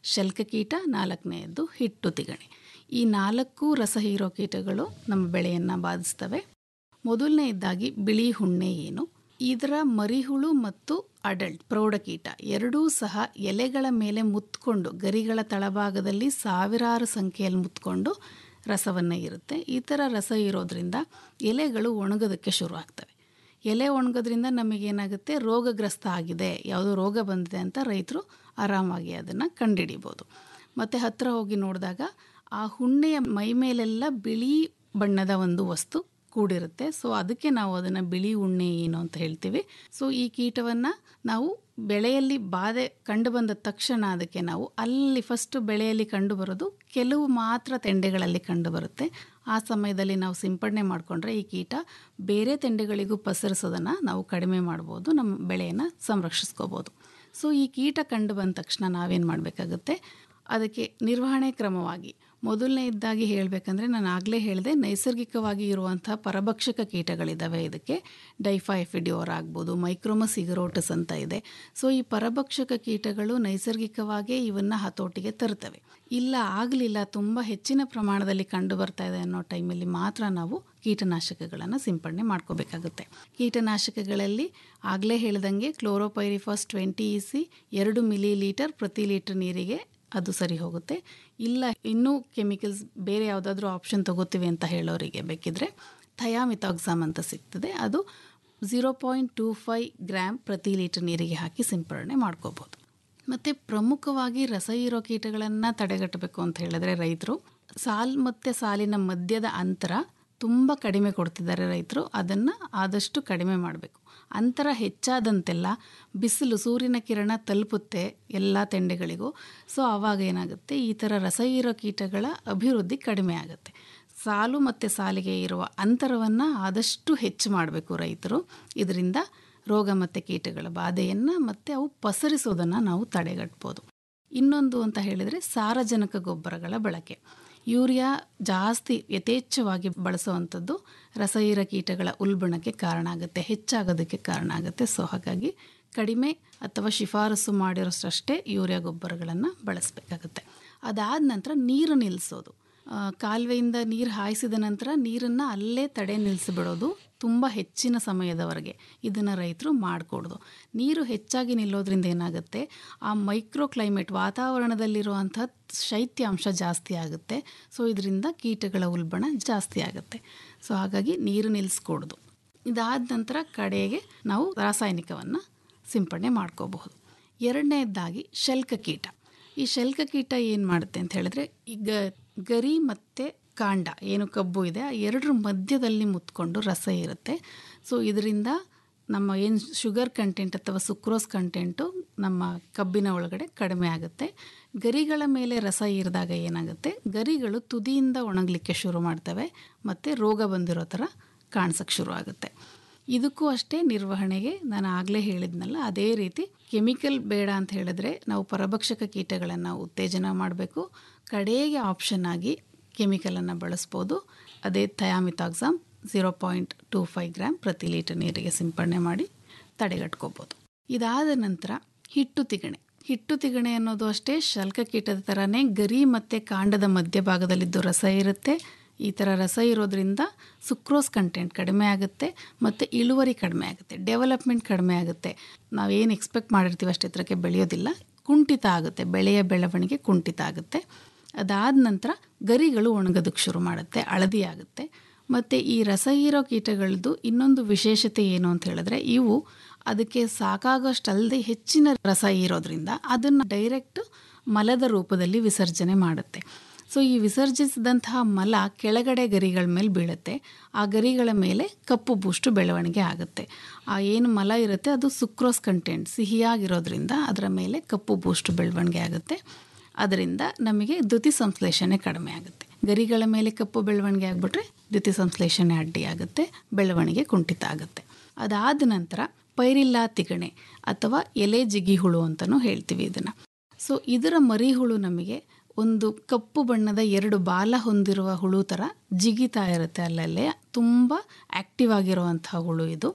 ಶಲ್ಕಕೀಟ ನಾಲ್ಕನೆಯದ್ದು ಹಿಟ್ಟು ತಿಗಣೆ ಈ ನಾಲ್ಕು ರಸ ಹೀರೋ ಕೀಟಗಳು ನಮ್ಮ ಬೆಳೆಯನ್ನು ಬಾಧಿಸ್ತವೆ ಮೊದಲನೆಯದಾಗಿ ಬಿಳಿ ಹುಣ್ಣೆ ಏನು ಇದರ ಮರಿಹುಳು ಮತ್ತು ಅಡಲ್ಟ್ ಪ್ರೌಢಕೀಟ ಎರಡೂ ಸಹ ಎಲೆಗಳ ಮೇಲೆ ಮುತ್ಕೊಂಡು ಗರಿಗಳ ತಳಭಾಗದಲ್ಲಿ ಸಾವಿರಾರು ಸಂಖ್ಯೆಯಲ್ಲಿ ಮುತ್ಕೊಂಡು ರಸವನ್ನು ಇರುತ್ತೆ ಈ ಥರ ರಸ ಇರೋದ್ರಿಂದ ಎಲೆಗಳು ಒಣಗೋದಕ್ಕೆ ಶುರು ಆಗ್ತವೆ ಎಲೆ ಒಣಗೋದ್ರಿಂದ ನಮಗೇನಾಗುತ್ತೆ ರೋಗಗ್ರಸ್ತ ಆಗಿದೆ ಯಾವುದೋ ರೋಗ ಬಂದಿದೆ ಅಂತ ರೈತರು ಆರಾಮಾಗಿ ಅದನ್ನು ಕಂಡುಹಿಡಿಬೋದು ಮತ್ತು ಹತ್ತಿರ ಹೋಗಿ ನೋಡಿದಾಗ ಆ ಹುಣ್ಣೆಯ ಮೈ ಮೇಲೆಲ್ಲ ಬಿಳಿ ಬಣ್ಣದ ಒಂದು ವಸ್ತು ಕೂಡಿರುತ್ತೆ ಸೊ ಅದಕ್ಕೆ ನಾವು ಅದನ್ನು ಬಿಳಿ ಉಣ್ಣೆ ಏನು ಅಂತ ಹೇಳ್ತೀವಿ ಸೊ ಈ ಕೀಟವನ್ನು ನಾವು ಬೆಳೆಯಲ್ಲಿ ಬಾಧೆ ಕಂಡುಬಂದ ತಕ್ಷಣ ಅದಕ್ಕೆ ನಾವು ಅಲ್ಲಿ ಫಸ್ಟ್ ಬೆಳೆಯಲ್ಲಿ ಕಂಡುಬರೋದು ಕೆಲವು ಮಾತ್ರ ತೆಂಡೆಗಳಲ್ಲಿ ಕಂಡುಬರುತ್ತೆ ಆ ಸಮಯದಲ್ಲಿ ನಾವು ಸಿಂಪಡಣೆ ಮಾಡಿಕೊಂಡ್ರೆ ಈ ಕೀಟ ಬೇರೆ ತೆಂಡೆಗಳಿಗೂ ಪಸರಿಸೋದನ್ನು ನಾವು ಕಡಿಮೆ ಮಾಡ್ಬೋದು ನಮ್ಮ ಬೆಳೆಯನ್ನು ಸಂರಕ್ಷಿಸ್ಕೋಬೋದು ಸೊ ಈ ಕೀಟ ಕಂಡು ಬಂದ ತಕ್ಷಣ ನಾವೇನು ಮಾಡಬೇಕಾಗುತ್ತೆ ಅದಕ್ಕೆ ನಿರ್ವಹಣೆ ಕ್ರಮವಾಗಿ ಮೊದಲನೇ ಇದ್ದಾಗಿ ಹೇಳಬೇಕಂದ್ರೆ ನಾನು ಆಗಲೇ ಹೇಳಿದೆ ನೈಸರ್ಗಿಕವಾಗಿ ಇರುವಂಥ ಪರಭಕ್ಷಕ ಕೀಟಗಳಿದ್ದಾವೆ ಇದಕ್ಕೆ ಡೈಫೈಫಿಡಿಯೋರ್ ಆಗ್ಬೋದು ಮೈಕ್ರೋಮಸ್ ಇಗರೋಟಸ್ ಅಂತ ಇದೆ ಸೊ ಈ ಪರಭಕ್ಷಕ ಕೀಟಗಳು ನೈಸರ್ಗಿಕವಾಗೇ ಇವನ್ನು ಹತೋಟಿಗೆ ತರ್ತವೆ ಇಲ್ಲ ಆಗಲಿಲ್ಲ ತುಂಬ ಹೆಚ್ಚಿನ ಪ್ರಮಾಣದಲ್ಲಿ ಕಂಡು ಬರ್ತಾ ಇದೆ ಅನ್ನೋ ಟೈಮಲ್ಲಿ ಮಾತ್ರ ನಾವು ಕೀಟನಾಶಕಗಳನ್ನು ಸಿಂಪಡಣೆ ಮಾಡ್ಕೋಬೇಕಾಗುತ್ತೆ ಕೀಟನಾಶಕಗಳಲ್ಲಿ ಆಗಲೇ ಹೇಳ್ದಂಗೆ ಕ್ಲೋರೋಪೈರಿಫಾಸ್ ಟ್ವೆಂಟಿ ಇ ಸಿ ಎರಡು ಮಿಲಿ ಲೀಟರ್ ಪ್ರತಿ ಲೀಟರ್ ನೀರಿಗೆ ಅದು ಸರಿ ಹೋಗುತ್ತೆ ಇಲ್ಲ ಇನ್ನೂ ಕೆಮಿಕಲ್ಸ್ ಬೇರೆ ಯಾವುದಾದ್ರೂ ಆಪ್ಷನ್ ತಗೋತೀವಿ ಅಂತ ಹೇಳೋರಿಗೆ ಬೇಕಿದ್ರೆ ಥಯಾಮಿತಾಕ್ಸಾಮ್ ಅಂತ ಸಿಗ್ತದೆ ಅದು zero point two five gram ಪ್ರತಿ ಲೀಟರ್ ನೀರಿಗೆ ಹಾಕಿ ಸಿಂಪಡಣೆ ಮಾಡ್ಕೋಬೋದು ಮತ್ತು ಪ್ರಮುಖವಾಗಿ ರಸ ಹೀರೋ ಕೀಟಗಳನ್ನು ತಡೆಗಟ್ಟಬೇಕು ಅಂತ ಹೇಳಿದ್ರೆ ರೈತರು ಸಾಲ್ ಮತ್ತು ಸಾಲಿನ ಮಧ್ಯದ ಅಂತರ ತುಂಬ ಕಡಿಮೆ ಕೊಡ್ತಿದ್ದಾರೆ ರೈತರು ಅದನ್ನು ಆದಷ್ಟು ಕಡಿಮೆ ಮಾಡಬೇಕು ಅಂತರ ಹೆಚ್ಚಾದಂತೆಲ್ಲ ಬಿಸಿಲು ಸೂರ್ಯನ ಕಿರಣ ತಲುಪುತ್ತೆ ಎಲ್ಲ ತೆಂಡೆಗಳಿಗೂ ಸೊ ಆವಾಗ ಏನಾಗುತ್ತೆ ಈ ಥರ ರಸ ಹೀರೋ ಕೀಟಗಳ ಅಭಿವೃದ್ಧಿ ಕಡಿಮೆ ಆಗುತ್ತೆ ಸಾಲು ಮತ್ತು ಸಾಲಿಗೆ ಇರುವ ಅಂತರವನ್ನು ಆದಷ್ಟು ಹೆಚ್ಚು ಮಾಡಬೇಕು ರೈತರು ಇದರಿಂದ ರೋಗ ಮತ್ತು ಕೀಟಗಳ ಬಾಧೆಯನ್ನು ಮತ್ತು ಅವು ಪಸರಿಸೋದನ್ನು ನಾವು ತಡೆಗಟ್ಬೋದು ಇನ್ನೊಂದು ಅಂತ ಹೇಳಿದರೆ ಸಾರಜನಕ ಗೊಬ್ಬರಗಳ ಬಳಕೆ ಯೂರಿಯಾ ಜಾಸ್ತಿ ಯಥೇಚ್ಛವಾಗಿ ಬಳಸುವಂಥದ್ದು ರಸಹೀರ ಕೀಟಗಳ ಉಲ್ಬಣಕ್ಕೆ ಕಾರಣ ಆಗುತ್ತೆ ಹೆಚ್ಚಾಗೋದಕ್ಕೆ ಕಾರಣ ಆಗುತ್ತೆ ಸೊ ಹಾಗಾಗಿ ಕಡಿಮೆ ಅಥವಾ ಶಿಫಾರಸು ಮಾಡಿರೋಷ್ಟೇ ಯೂರಿಯಾ ಗೊಬ್ಬರಗಳನ್ನು ಬಳಸಬೇಕಾಗುತ್ತೆ ಅದಾದ ನಂತರ ನೀರು ನಿಲ್ಲಿಸೋದು ಆ, ಕಾಲುವೆಯಿಂದ ನೀರು ಹಾಯಿಸಿದ ನಂತರ ನೀರನ್ನು ಅಲ್ಲೇ ತಡೆ ನಿಲ್ಲಿಸಿಬಿಡೋದು ತುಂಬ ಹೆಚ್ಚಿನ ಸಮಯದವರೆಗೆ ಇದನ್ನು ರೈತರು ಮಾಡಿಕೊಡೋದು ನೀರು ಹೆಚ್ಚಾಗಿ ನಿಲ್ಲೋದ್ರಿಂದ ಏನಾಗುತ್ತೆ ಆ ಮೈಕ್ರೋ ಕ್ಲೈಮೇಟ್ ವಾತಾವರಣದಲ್ಲಿರುವಂಥ ಶೈತ್ಯಾಂಶ ಜಾಸ್ತಿ ಆಗುತ್ತೆ ಸೊ ಇದರಿಂದ ಕೀಟಗಳ ಉಲ್ಬಣ ಜಾಸ್ತಿ ಆಗುತ್ತೆ ಸೊ ಹಾಗಾಗಿ ನೀರು ನಿಲ್ಲಿಸ್ಕೊಡೋದು ಇದಾದ ನಂತರ ಕಡೆಗೆ ನಾವು ರಾಸಾಯನಿಕವನ್ನು ಸಿಂಪಡಣೆ ಮಾಡ್ಕೋಬಹುದು ಎರಡನೇದಾಗಿ ಶಲ್ಕಕೀಟ ಈ ಶಲ್ಕಕೀಟ ಏನು ಮಾಡುತ್ತೆ ಅಂತ ಹೇಳಿದ್ರೆ ಈಗ ಗರಿ ಮತ್ತು ಕಾಂಡ ಏನು ಕಬ್ಬು ಇದೆ ಆ ಎರಡರ ಮಧ್ಯದಲ್ಲಿ ಮುತ್ಕೊಂಡು ರಸ ಇರುತ್ತೆ ಸೊ ಇದರಿಂದ ನಮ್ಮ ಏನು ಶುಗರ್ ಕಂಟೆಂಟ್ ಅಥವಾ ಸುಕ್ರೋಸ್ ಕಂಟೆಂಟು ನಮ್ಮ ಕಬ್ಬಿನ ಒಳಗಡೆ ಕಡಿಮೆ ಆಗುತ್ತೆ ಗರಿಗಳ ಮೇಲೆ ರಸ ಇರಿದಾಗ ಏನಾಗುತ್ತೆ ಗರಿಗಳು ತುದಿಯಿಂದ ಒಣಗಲಿಕ್ಕೆ ಶುರು ಮಾಡ್ತವೆ ಮತ್ತು ರೋಗ ಬಂದಿರೋ ಥರ ಕಾಣಿಸೋಕ್ಕೆ ಶುರು ಆಗುತ್ತೆ ಇದಕ್ಕೂ ಅಷ್ಟೇ ನಿರ್ವಹಣೆಗೆ ನಾನು ಆಗಲೇ ಹೇಳಿದ್ನಲ್ಲ ಅದೇ ರೀತಿ ಕೆಮಿಕಲ್ ಬೇಡ ಅಂತ ಹೇಳಿದ್ರೆ ನಾವು ಪರಭಕ್ಷಕ ಕೀಟಗಳನ್ನು ಉತ್ತೇಜನ ಮಾಡಬೇಕು ಕಡೆಗೆ ಆಪ್ಷನ್ ಆಗಿ ಕೆಮಿಕಲನ್ನು ಬಳಸ್ಬೋದು ಅದೇ thiamethoxam zero point two five gram ಪ್ರತಿ ಲೀಟರ್ ನೀರಿಗೆ ಸಿಂಪಡಣೆ ಮಾಡಿ ತಡೆಗಟ್ಕೋಬೋದು ಇದಾದ ನಂತರ ಹಿಟ್ಟು ತಿಗಣೆ ಹಿಟ್ಟು ತಿಗಣೆ ಅನ್ನೋದು ಅಷ್ಟೇ ಶಲ್ಕ ಕೀಟದ ಥರನೇ ಗರಿ ಮತ್ತು ಕಾಂಡದ ಮಧ್ಯಭಾಗದಲ್ಲಿದ್ದು ರಸ ಇರುತ್ತೆ ಈ ಥರ ರಸ ಇರೋದ್ರಿಂದ ಸುಕ್ರೋಸ್ ಕಂಟೆಂಟ್ ಕಡಿಮೆ ಆಗುತ್ತೆ ಮತ್ತು ಇಳುವರಿ ಕಡಿಮೆ ಆಗುತ್ತೆ ಡೆವಲಪ್ಮೆಂಟ್ ಕಡಿಮೆ ಆಗುತ್ತೆ ನಾವೇನು ಎಕ್ಸ್ಪೆಕ್ಟ್ ಮಾಡಿರ್ತೀವಿ ಅಷ್ಟೆತ್ರಕ್ಕೆ ಬೆಳೆಯೋದಿಲ್ಲ ಕುಂಠಿತ ಆಗುತ್ತೆ ಬೆಳೆಯ ಬೆಳವಣಿಗೆ ಕುಂಠಿತ ಆಗುತ್ತೆ ಅದಾದ ನಂತರ ಗರಿಗಳು ಒಣಗೋದಕ್ಕೆ ಶುರು ಮಾಡುತ್ತೆ ಹಳದಿ ಆಗುತ್ತೆ ಮತ್ತು ಈ ರಸ ಹೀರೋ ಕೀಟಗಳದ್ದು ಇನ್ನೊಂದು ವಿಶೇಷತೆ ಏನು ಅಂತ ಹೇಳಿದ್ರೆ ಇವು ಅದಕ್ಕೆ ಸಾಕಾಗೋಷ್ಟಲ್ಲದೆ ಹೆಚ್ಚಿನ ರಸ ಹೀರೋದ್ರಿಂದ ಅದನ್ನು ಡೈರೆಕ್ಟ್ ಮಲದ ರೂಪದಲ್ಲಿ ವಿಸರ್ಜನೆ ಮಾಡುತ್ತೆ ಸೊ ಈ ವಿಸರ್ಜಿಸಿದಂತಹ ಮಲ ಕೆಳಗಡೆ ಗರಿಗಳ ಮೇಲೆ ಬೀಳುತ್ತೆ ಆ ಗರಿಗಳ ಮೇಲೆ ಕಪ್ಪು ಬೂಷ್ಟು ಬೆಳವಣಿಗೆ ಆಗುತ್ತೆ ಆ ಏನು ಮಲ ಇರುತ್ತೆ ಅದು ಸುಕ್ರೋಸ್ ಕಂಟೆಂಟ್ ಸಿಹಿಯಾಗಿರೋದ್ರಿಂದ ಅದರ ಮೇಲೆ ಕಪ್ಪು ಬೂಷ್ಟು ಬೆಳವಣಿಗೆ ಆಗುತ್ತೆ ಅದರಿಂದ ನಮಗೆ ದ್ಯುತಿ ಸಂಶ್ಲೇಷಣೆ ಕಡಿಮೆ ಆಗುತ್ತೆ ಗರಿಗಳ ಮೇಲೆ ಕಪ್ಪು ಬೆಳವಣಿಗೆ ಆಗಿಬಿಟ್ರೆ ದ್ಯುತಿ ಸಂಶ್ಲೇಷಣೆ ಅಡ್ಡಿ ಆಗುತ್ತೆ ಬೆಳವಣಿಗೆ ಕುಂಠಿತ ಆಗುತ್ತೆ ಅದಾದ ನಂತರ ಪೈರಿಲ್ಲಾ ತಿಗಣೆ ಅಥವಾ ಎಲೆ ಜಿಗಿ ಹುಳು ಅಂತಲೂ ಹೇಳ್ತೀವಿ ಇದನ್ನು ಸೊ ಇದರ ಮರಿಹುಳು ನಮಗೆ ಒಂದು ಕಪ್ಪು ಬಣ್ಣದ ಎರಡು ಬಾಲ ಹೊಂದಿರುವ ಹುಳು ಥರ ಜಿಗಿತಾ ಇರುತ್ತೆ ಅಲ್ಲಲ್ಲೇ ತುಂಬ ಆ್ಯಕ್ಟಿವ್ ಆಗಿರುವಂಥ ಹುಳು ಇದು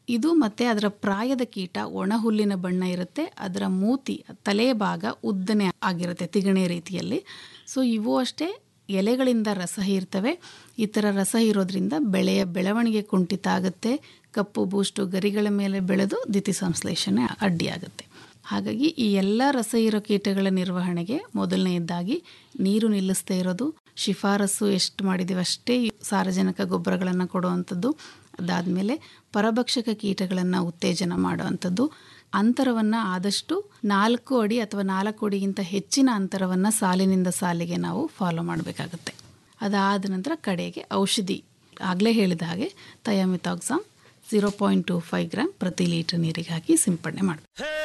ಇದು ಮತ್ತು ಅದರ ಪ್ರಾಯದ ಕೀಟ ಒಣ ಹುಲ್ಲಿನ ಬಣ್ಣ ಇರುತ್ತೆ ಅದರ ಮೂತಿ ತಲೆ ಭಾಗ ಉದ್ದನೆ ಆಗಿರುತ್ತೆ ತಿಗಣೆ ರೀತಿಯಲ್ಲಿ ಸೊ ಇವು ಅಷ್ಟೇ ಎಲೆಗಳಿಂದ ರಸ ಹೀರ್ತವೆ ಈ ಥರ ರಸ ಇರೋದ್ರಿಂದ ಬೆಳೆಯ ಬೆಳವಣಿಗೆ ಕುಂಠಿತ ಆಗುತ್ತೆ ಕಪ್ಪು ಬೂಷ್ಟು ಗರಿಗಳ ಮೇಲೆ ಬೆಳೆದು ದಿತಿ ಸಂಶ್ಲೇಷಣೆ ಅಡ್ಡಿಯಾಗುತ್ತೆ ಹಾಗಾಗಿ ಈ ಎಲ್ಲ ರಸ ಇರೋ ಕೀಟಗಳ ನಿರ್ವಹಣೆಗೆ ಮೊದಲನೆಯದಾಗಿ ನೀರು ನಿಲ್ಲಿಸದೇ ಇರೋದು ಶಿಫಾರಸು ಎಷ್ಟು ಮಾಡಿದ್ದೀವಿ ಅಷ್ಟೇ ಸಾರಜನಕ ಗೊಬ್ಬರಗಳನ್ನು ಕೊಡುವಂಥದ್ದು ಅದಾದಮೇಲೆ ಪರಭಕ್ಷಕ ಕೀಟಗಳನ್ನು ಉತ್ತೇಜನ ಮಾಡುವಂಥದ್ದು ಅಂತರವನ್ನು ಆದಷ್ಟು ನಾಲ್ಕು ಅಡಿ ಅಥವಾ ನಾಲ್ಕು ಅಡಿಗಿಂತ ಹೆಚ್ಚಿನ ಅಂತರವನ್ನು ಸಾಲಿನಿಂದ ಸಾಲಿಗೆ ನಾವು ಫಾಲೋ ಮಾಡಬೇಕಾಗತ್ತೆ ಅದಾದ ನಂತರ ಕಡೆಗೆ ಔಷಧಿ ಆಗಲೇ ಹೇಳಿದ ಹಾಗೆ thiamethoxam zero point two five gram ಪ್ರತಿ ಲೀಟರ್ ನೀರಿಗೆ ಹಾಕಿ ಸಿಂಪಡಣೆ ಮಾಡಬೇಕು ಹೇ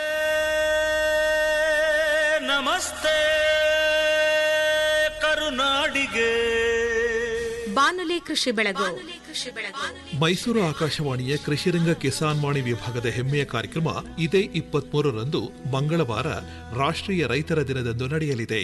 ನಮಸ್ತೆ ಕರುನಾಡಿಗೆ ಬಾನುಲಿ ಕೃಷಿ ಬೆಳಗು ಮೈಸೂರು ಆಕಾಶವಾಣಿಯ ಕೃಷಿರಂಗ ಕಿಸಾನ್ ವಾಣಿ ವಿಭಾಗದ ಹೆಮ್ಮೆಯ ಕಾರ್ಯಕ್ರಮ ಇದೇ ಇಪ್ಪತ್ಮೂರರಂದು ಮಂಗಳವಾರ ರಾಷ್ಟ್ರೀಯ ರೈತರ ದಿನದಂದು ನಡೆಯಲಿದೆ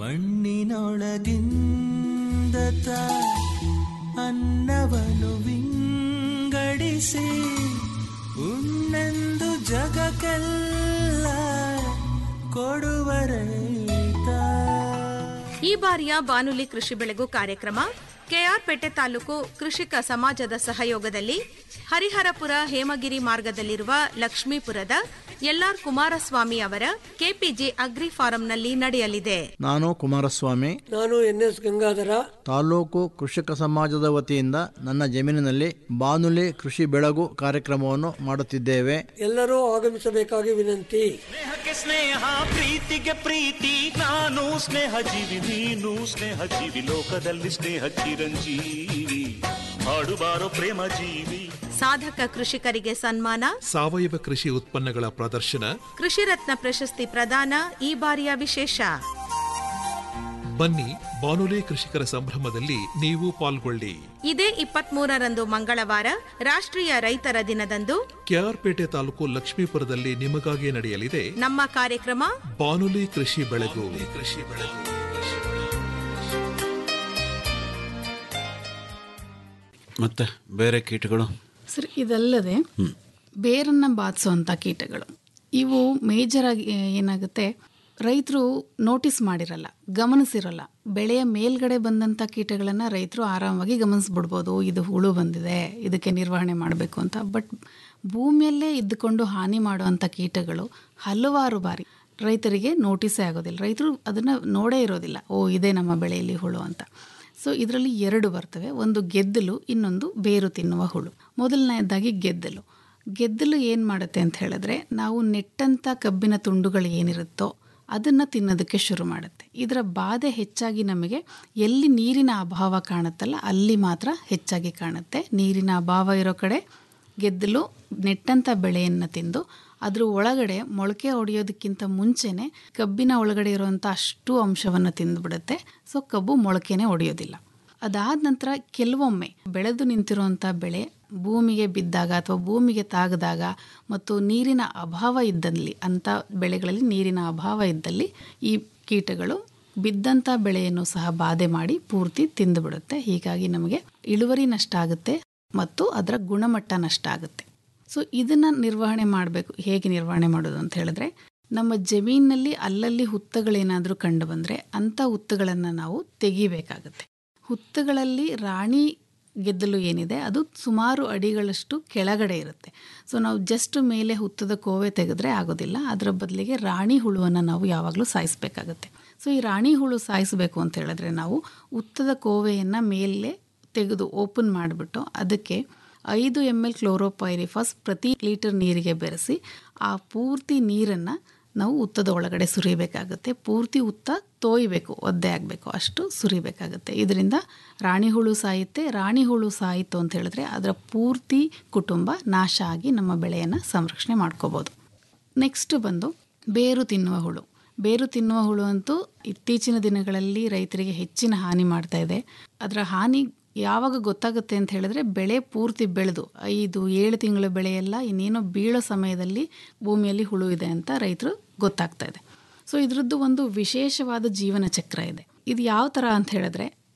ಮಣ್ಣಿನೊಳಗಿಂದ ತಾ ಅನ್ನವನ್ನು ವಿಂಗಡಿಸಿ ಉಣ್ಣೆಂದು ಜಗಕ್ಕೆಲ್ಲ ಕೊಡುವ ರೈತ ಈ ಬಾರಿಯ ಬಾನುಲಿ ಕೃಷಿ ಬೆಳಗು ಕಾರ್ಯಕ್ರಮ ಕೆಆರ್ಪೇಟೆ ತಾಲೂಕು ಕೃಷಿಕ ಸಮಾಜದ ಸಹಯೋಗದಲ್ಲಿ ಹರಿಹರಪುರ ಹೇಮಗಿರಿ ಮಾರ್ಗದಲ್ಲಿರುವ ಲಕ್ಷ್ಮೀಪುರದ ಎಲ್ಆರ್ ಕುಮಾರಸ್ವಾಮಿ ಅವರ ಕೆಪಿಜಿ ಅಗ್ರಿ ಫಾರಂನಲ್ಲಿ ನಡೆಯಲಿದೆ ನಾನು ಕುಮಾರಸ್ವಾಮಿ ನಾನು ಎನ್ ಎಸ್ ಗಂಗಾಧರ ತಾಲೂಕು ಕೃಷಿಕ ಸಮಾಜದ ವತಿಯಿಂದ ನನ್ನ ಜಮೀನಿನಲ್ಲಿ ಬಾನುಲಿ ಕೃಷಿ ಬೆಳಗು ಕಾರ್ಯಕ್ರಮವನ್ನು ಮಾಡುತ್ತಿದ್ದೇವೆ ಎಲ್ಲರೂ ಆಗಮಿಸಬೇಕಾಗಿ ವಿನಂತಿ ಸ್ನೇಹಕ್ಕೆ ಸ್ನೇಹ ಪ್ರೀತಿಗೆ ಪ್ರೀತಿ ನಾನು ಸ್ನೇಹ ಜೀವಿ ನೀನು ಸ್ನೇಹ ಜೀವಿ ಲೋಕದಲ್ಲಿ ಸ್ನೇಹ ಚಿರಂಜೀವಿ ಹಾಡುಬಾರೋ ಪ್ರೇಮ ಜೀವಿ ಸಾಧಕ ಕೃಷಿಕರಿಗೆ ಸನ್ಮಾನ ಸಾವಯವ ಕೃಷಿ ಉತ್ಪನ್ನಗಳ ಪ್ರದರ್ಶನ ಕೃಷಿ ರತ್ನ ಪ್ರಶಸ್ತಿ ಪ್ರದಾನ ಈ ಬಾರಿಯ ವಿಶೇಷ ಬನ್ನಿ ಬಾನುಲಿ ಕೃಷಿಕರ ಸಂಭ್ರಮದಲ್ಲಿ ನೀವು ಪಾಲ್ಗೊಳ್ಳಿ ಇದೇ ಇಪ್ಪತ್ಮೂರರಂದು ಮಂಗಳವಾರ ರಾಷ್ಟ್ರೀಯ ರೈತರ ದಿನದಂದು ಕೆಆರ್ಪೇಟೆ ತಾಲೂಕು ಲಕ್ಷ್ಮೀಪುರದಲ್ಲಿ ನಿಮಗಾಗಿ ನಡೆಯಲಿದೆ ನಮ್ಮ ಕಾರ್ಯಕ್ರಮ ಬಾನುಲಿ ಕೃಷಿ ಬೆಳಗು ಕೃಷಿ ಬೆಳಗು ಮತ್ತು ಬೇರೆ ಕೀಟಗಳು ಸರ್ ಇದಲ್ಲದೆ ಬೇರನ್ನು ಬಾಧಿಸುವಂಥ ಕೀಟಗಳು ಇವು ಮೇಜರ್ ಆಗಿ ಏನಾಗುತ್ತೆ ರೈತರು ನೋಟಿಸ್ ಮಾಡಿರಲ್ಲ ಗಮನಿಸಿರಲ್ಲ ಬೆಳೆಯ ಮೇಲ್ಗಡೆ ಬಂದಂಥ ಕೀಟಗಳನ್ನು ರೈತರು ಆರಾಮಾಗಿ ಗಮನಿಸ್ಬಿಡ್ಬೋದು ಇದು ಹುಳು ಬಂದಿದೆ ಇದಕ್ಕೆ ನಿರ್ವಹಣೆ ಮಾಡಬೇಕು ಅಂತ ಬಟ್ ಭೂಮಿಯಲ್ಲೇ ಇದ್ದುಕೊಂಡು ಹಾನಿ ಮಾಡುವಂಥ ಕೀಟಗಳು ಹಲವಾರು ಬಾರಿ ರೈತರಿಗೆ ನೋಟಿಸೇ ಆಗೋದಿಲ್ಲ ರೈತರು ಅದನ್ನು ನೋಡೇ ಇರೋದಿಲ್ಲ ಓ ಇದೇ ನಮ್ಮ ಬೆಳೆಯಲ್ಲಿ ಹುಳು ಅಂತ ಸೊ ಇದರಲ್ಲಿ ಎರಡು ಬರ್ತವೆ ಒಂದು ಗೆದ್ದಲು ಇನ್ನೊಂದು ಬೇರು ತಿನ್ನುವ ಹುಳು ಮೊದಲನೇದಾಗಿ ಗೆದ್ದಲು ಗೆದ್ದಲು ಏನು ಮಾಡುತ್ತೆ ಅಂತ ಹೇಳಿದ್ರೆ ನಾವು ನೆಟ್ಟಂಥ ಕಬ್ಬಿನ ತುಂಡುಗಳು ಏನಿರುತ್ತೋ ಅದನ್ನು ತಿನ್ನೋದಕ್ಕೆ ಶುರು ಮಾಡುತ್ತೆ ಇದರ ಬಾಧೆ ಹೆಚ್ಚಾಗಿ ನಮಗೆ ಎಲ್ಲಿ ನೀರಿನ ಅಭಾವ ಕಾಣುತ್ತಲ್ಲ ಅಲ್ಲಿ ಮಾತ್ರ ಹೆಚ್ಚಾಗಿ ಕಾಣುತ್ತೆ ನೀರಿನ ಅಭಾವ ಇರೋ ಕಡೆ ಗೆದ್ದಲು ನೆಟ್ಟಂಥ ಬೆಳೆಯನ್ನು ತಿಂದು ಅದ್ರ ಒಳಗಡೆ ಮೊಳಕೆ ಹೊಡೆಯೋದಕ್ಕಿಂತ ಮುಂಚೆನೆ ಕಬ್ಬಿನ ಒಳಗಡೆ ಇರುವಂಥ ಅಷ್ಟು ಅಂಶವನ್ನು ತಿಂದುಬಿಡುತ್ತೆ ಸೊ ಕಬ್ಬು ಮೊಳಕೆನೇ ಹೊಡೆಯೋದಿಲ್ಲ ಅದಾದ ನಂತರ ಕೆಲವೊಮ್ಮೆ ಬೆಳೆದು ನಿಂತಿರುವಂಥ ಬೆಳೆ ಭೂಮಿಗೆ ಬಿದ್ದಾಗ ಅಥವಾ ಭೂಮಿಗೆ ತಾಗದಾಗ ಮತ್ತು ನೀರಿನ ಅಭಾವ ಇದ್ದಲ್ಲಿ ಅಂಥ ಬೆಳೆಗಳಲ್ಲಿ ನೀರಿನ ಅಭಾವ ಇದ್ದಲ್ಲಿ ಈ ಕೀಟಗಳು ಬಿದ್ದಂಥ ಬೆಳೆಯನ್ನು ಸಹ ಬಾಧೆ ಮಾಡಿ ಪೂರ್ತಿ ತಿಂದುಬಿಡುತ್ತೆ ಹೀಗಾಗಿ ನಮಗೆ ಇಳುವರಿ ನಷ್ಟ ಆಗುತ್ತೆ ಮತ್ತು ಅದರ ಗುಣಮಟ್ಟ ನಷ್ಟ ಆಗುತ್ತೆ ಸೊ ಇದನ್ನು ನಿರ್ವಹಣೆ ಮಾಡಬೇಕು ಹೇಗೆ ನಿರ್ವಹಣೆ ಮಾಡೋದು ಅಂತ ಹೇಳಿದ್ರೆ ನಮ್ಮ ಜಮೀನಿನಲ್ಲಿ ಅಲ್ಲಲ್ಲಿ ಹುತ್ತಗಳೇನಾದರೂ ಕಂಡು ಬಂದರೆ ಅಂಥ ಹುತ್ತಗಳನ್ನು ನಾವು ತೆಗಿಬೇಕಾಗುತ್ತೆ ಹುತ್ತಗಳಲ್ಲಿ ರಾಣಿ ಗೆದ್ದಲು ಏನಿದೆ ಅದು ಸುಮಾರು ಅಡಿಗಳಷ್ಟು ಕೆಳಗಡೆ ಇರುತ್ತೆ ಸೊ ನಾವು ಜಸ್ಟ್ ಮೇಲೆ ಹುತ್ತದ ಕೋವೆ ತೆಗೆದ್ರೆ ಆಗೋದಿಲ್ಲ ಅದರ ಬದಲಿಗೆ ರಾಣಿ ಹುಳುವನ್ನು ನಾವು ಯಾವಾಗಲೂ ಸಾಯಿಸಬೇಕಾಗತ್ತೆ ಸೊ ಈ ರಾಣಿ ಹುಳು ಸಾಯಿಸಬೇಕು ಅಂತ ಹೇಳಿದ್ರೆ ನಾವು ಹುತ್ತದ ಕೋವೆಯನ್ನು ಮೇಲೆ ತೆಗೆದು ಓಪನ್ ಮಾಡಿಬಿಟ್ಟು ಅದಕ್ಕೆ ಐದು ಎಮ್ ಎಲ್ ಕ್ಲೋರೋಪೈರಿಫಾಸ್ ಪ್ರತಿ ಲೀಟರ್ ನೀರಿಗೆ ಬೆರೆಸಿ ಆ ಪೂರ್ತಿ ನೀರನ್ನು ನಾವು ಉತ್ತದ ಒಳಗಡೆ ಸುರಿಬೇಕಾಗುತ್ತೆ ಪೂರ್ತಿ ಉತ್ತ ತೋಯ್ಬೇಕು ಒದ್ದೆ ಆಗಬೇಕು ಅಷ್ಟು ಸುರಿಬೇಕಾಗುತ್ತೆ ಇದರಿಂದ ರಾಣಿ ಹುಳು ಸಾಯುತ್ತೆ ರಾಣಿ ಹುಳು ಸಾಯಿತು ಅಂತ ಹೇಳಿದ್ರೆ ಅದರ ಪೂರ್ತಿ ಕುಟುಂಬ ನಾಶ ಆಗಿ ನಮ್ಮ ಬೆಳೆಯನ್ನು ಸಂರಕ್ಷಣೆ ಮಾಡ್ಕೋಬೋದು ನೆಕ್ಸ್ಟ್ ಬಂದು ಬೇರು ತಿನ್ನುವ ಹುಳು ಬೇರು ತಿನ್ನುವ ಹುಳು ಅಂತೂ ಇತ್ತೀಚಿನ ದಿನಗಳಲ್ಲಿ ರೈತರಿಗೆ ಹೆಚ್ಚಿನ ಹಾನಿ ಮಾಡ್ತಾ ಇದೆ ಅದರ ಹಾನಿ ಯಾವಾಗ ಗೊತ್ತಾಗುತ್ತೆ ಅಂತ ಹೇಳಿದ್ರೆ ಬೆಳೆ ಪೂರ್ತಿ ಬೆಳೆದು ಐದು ಏಳು ತಿಂಗಳ ಬೆಳೆಯೆಲ್ಲ ಇನ್ನೇನೋ ಬೀಳೋ ಸಮಯದಲ್ಲಿ ಭೂಮಿಯಲ್ಲಿ ಹುಳು ಇದೆ ಅಂತ ರೈತರು ಗೊತ್ತಾಗ್ತಾ ಇದೆ ಸೊ ಇದರದ್ದು ಒಂದು ವಿಶೇಷವಾದ ಜೀವನ ಚಕ್ರ ಇದೆ ಇದು ಯಾವ ಥರ ಅಂತ ಹೇಳಿದ್ರೆ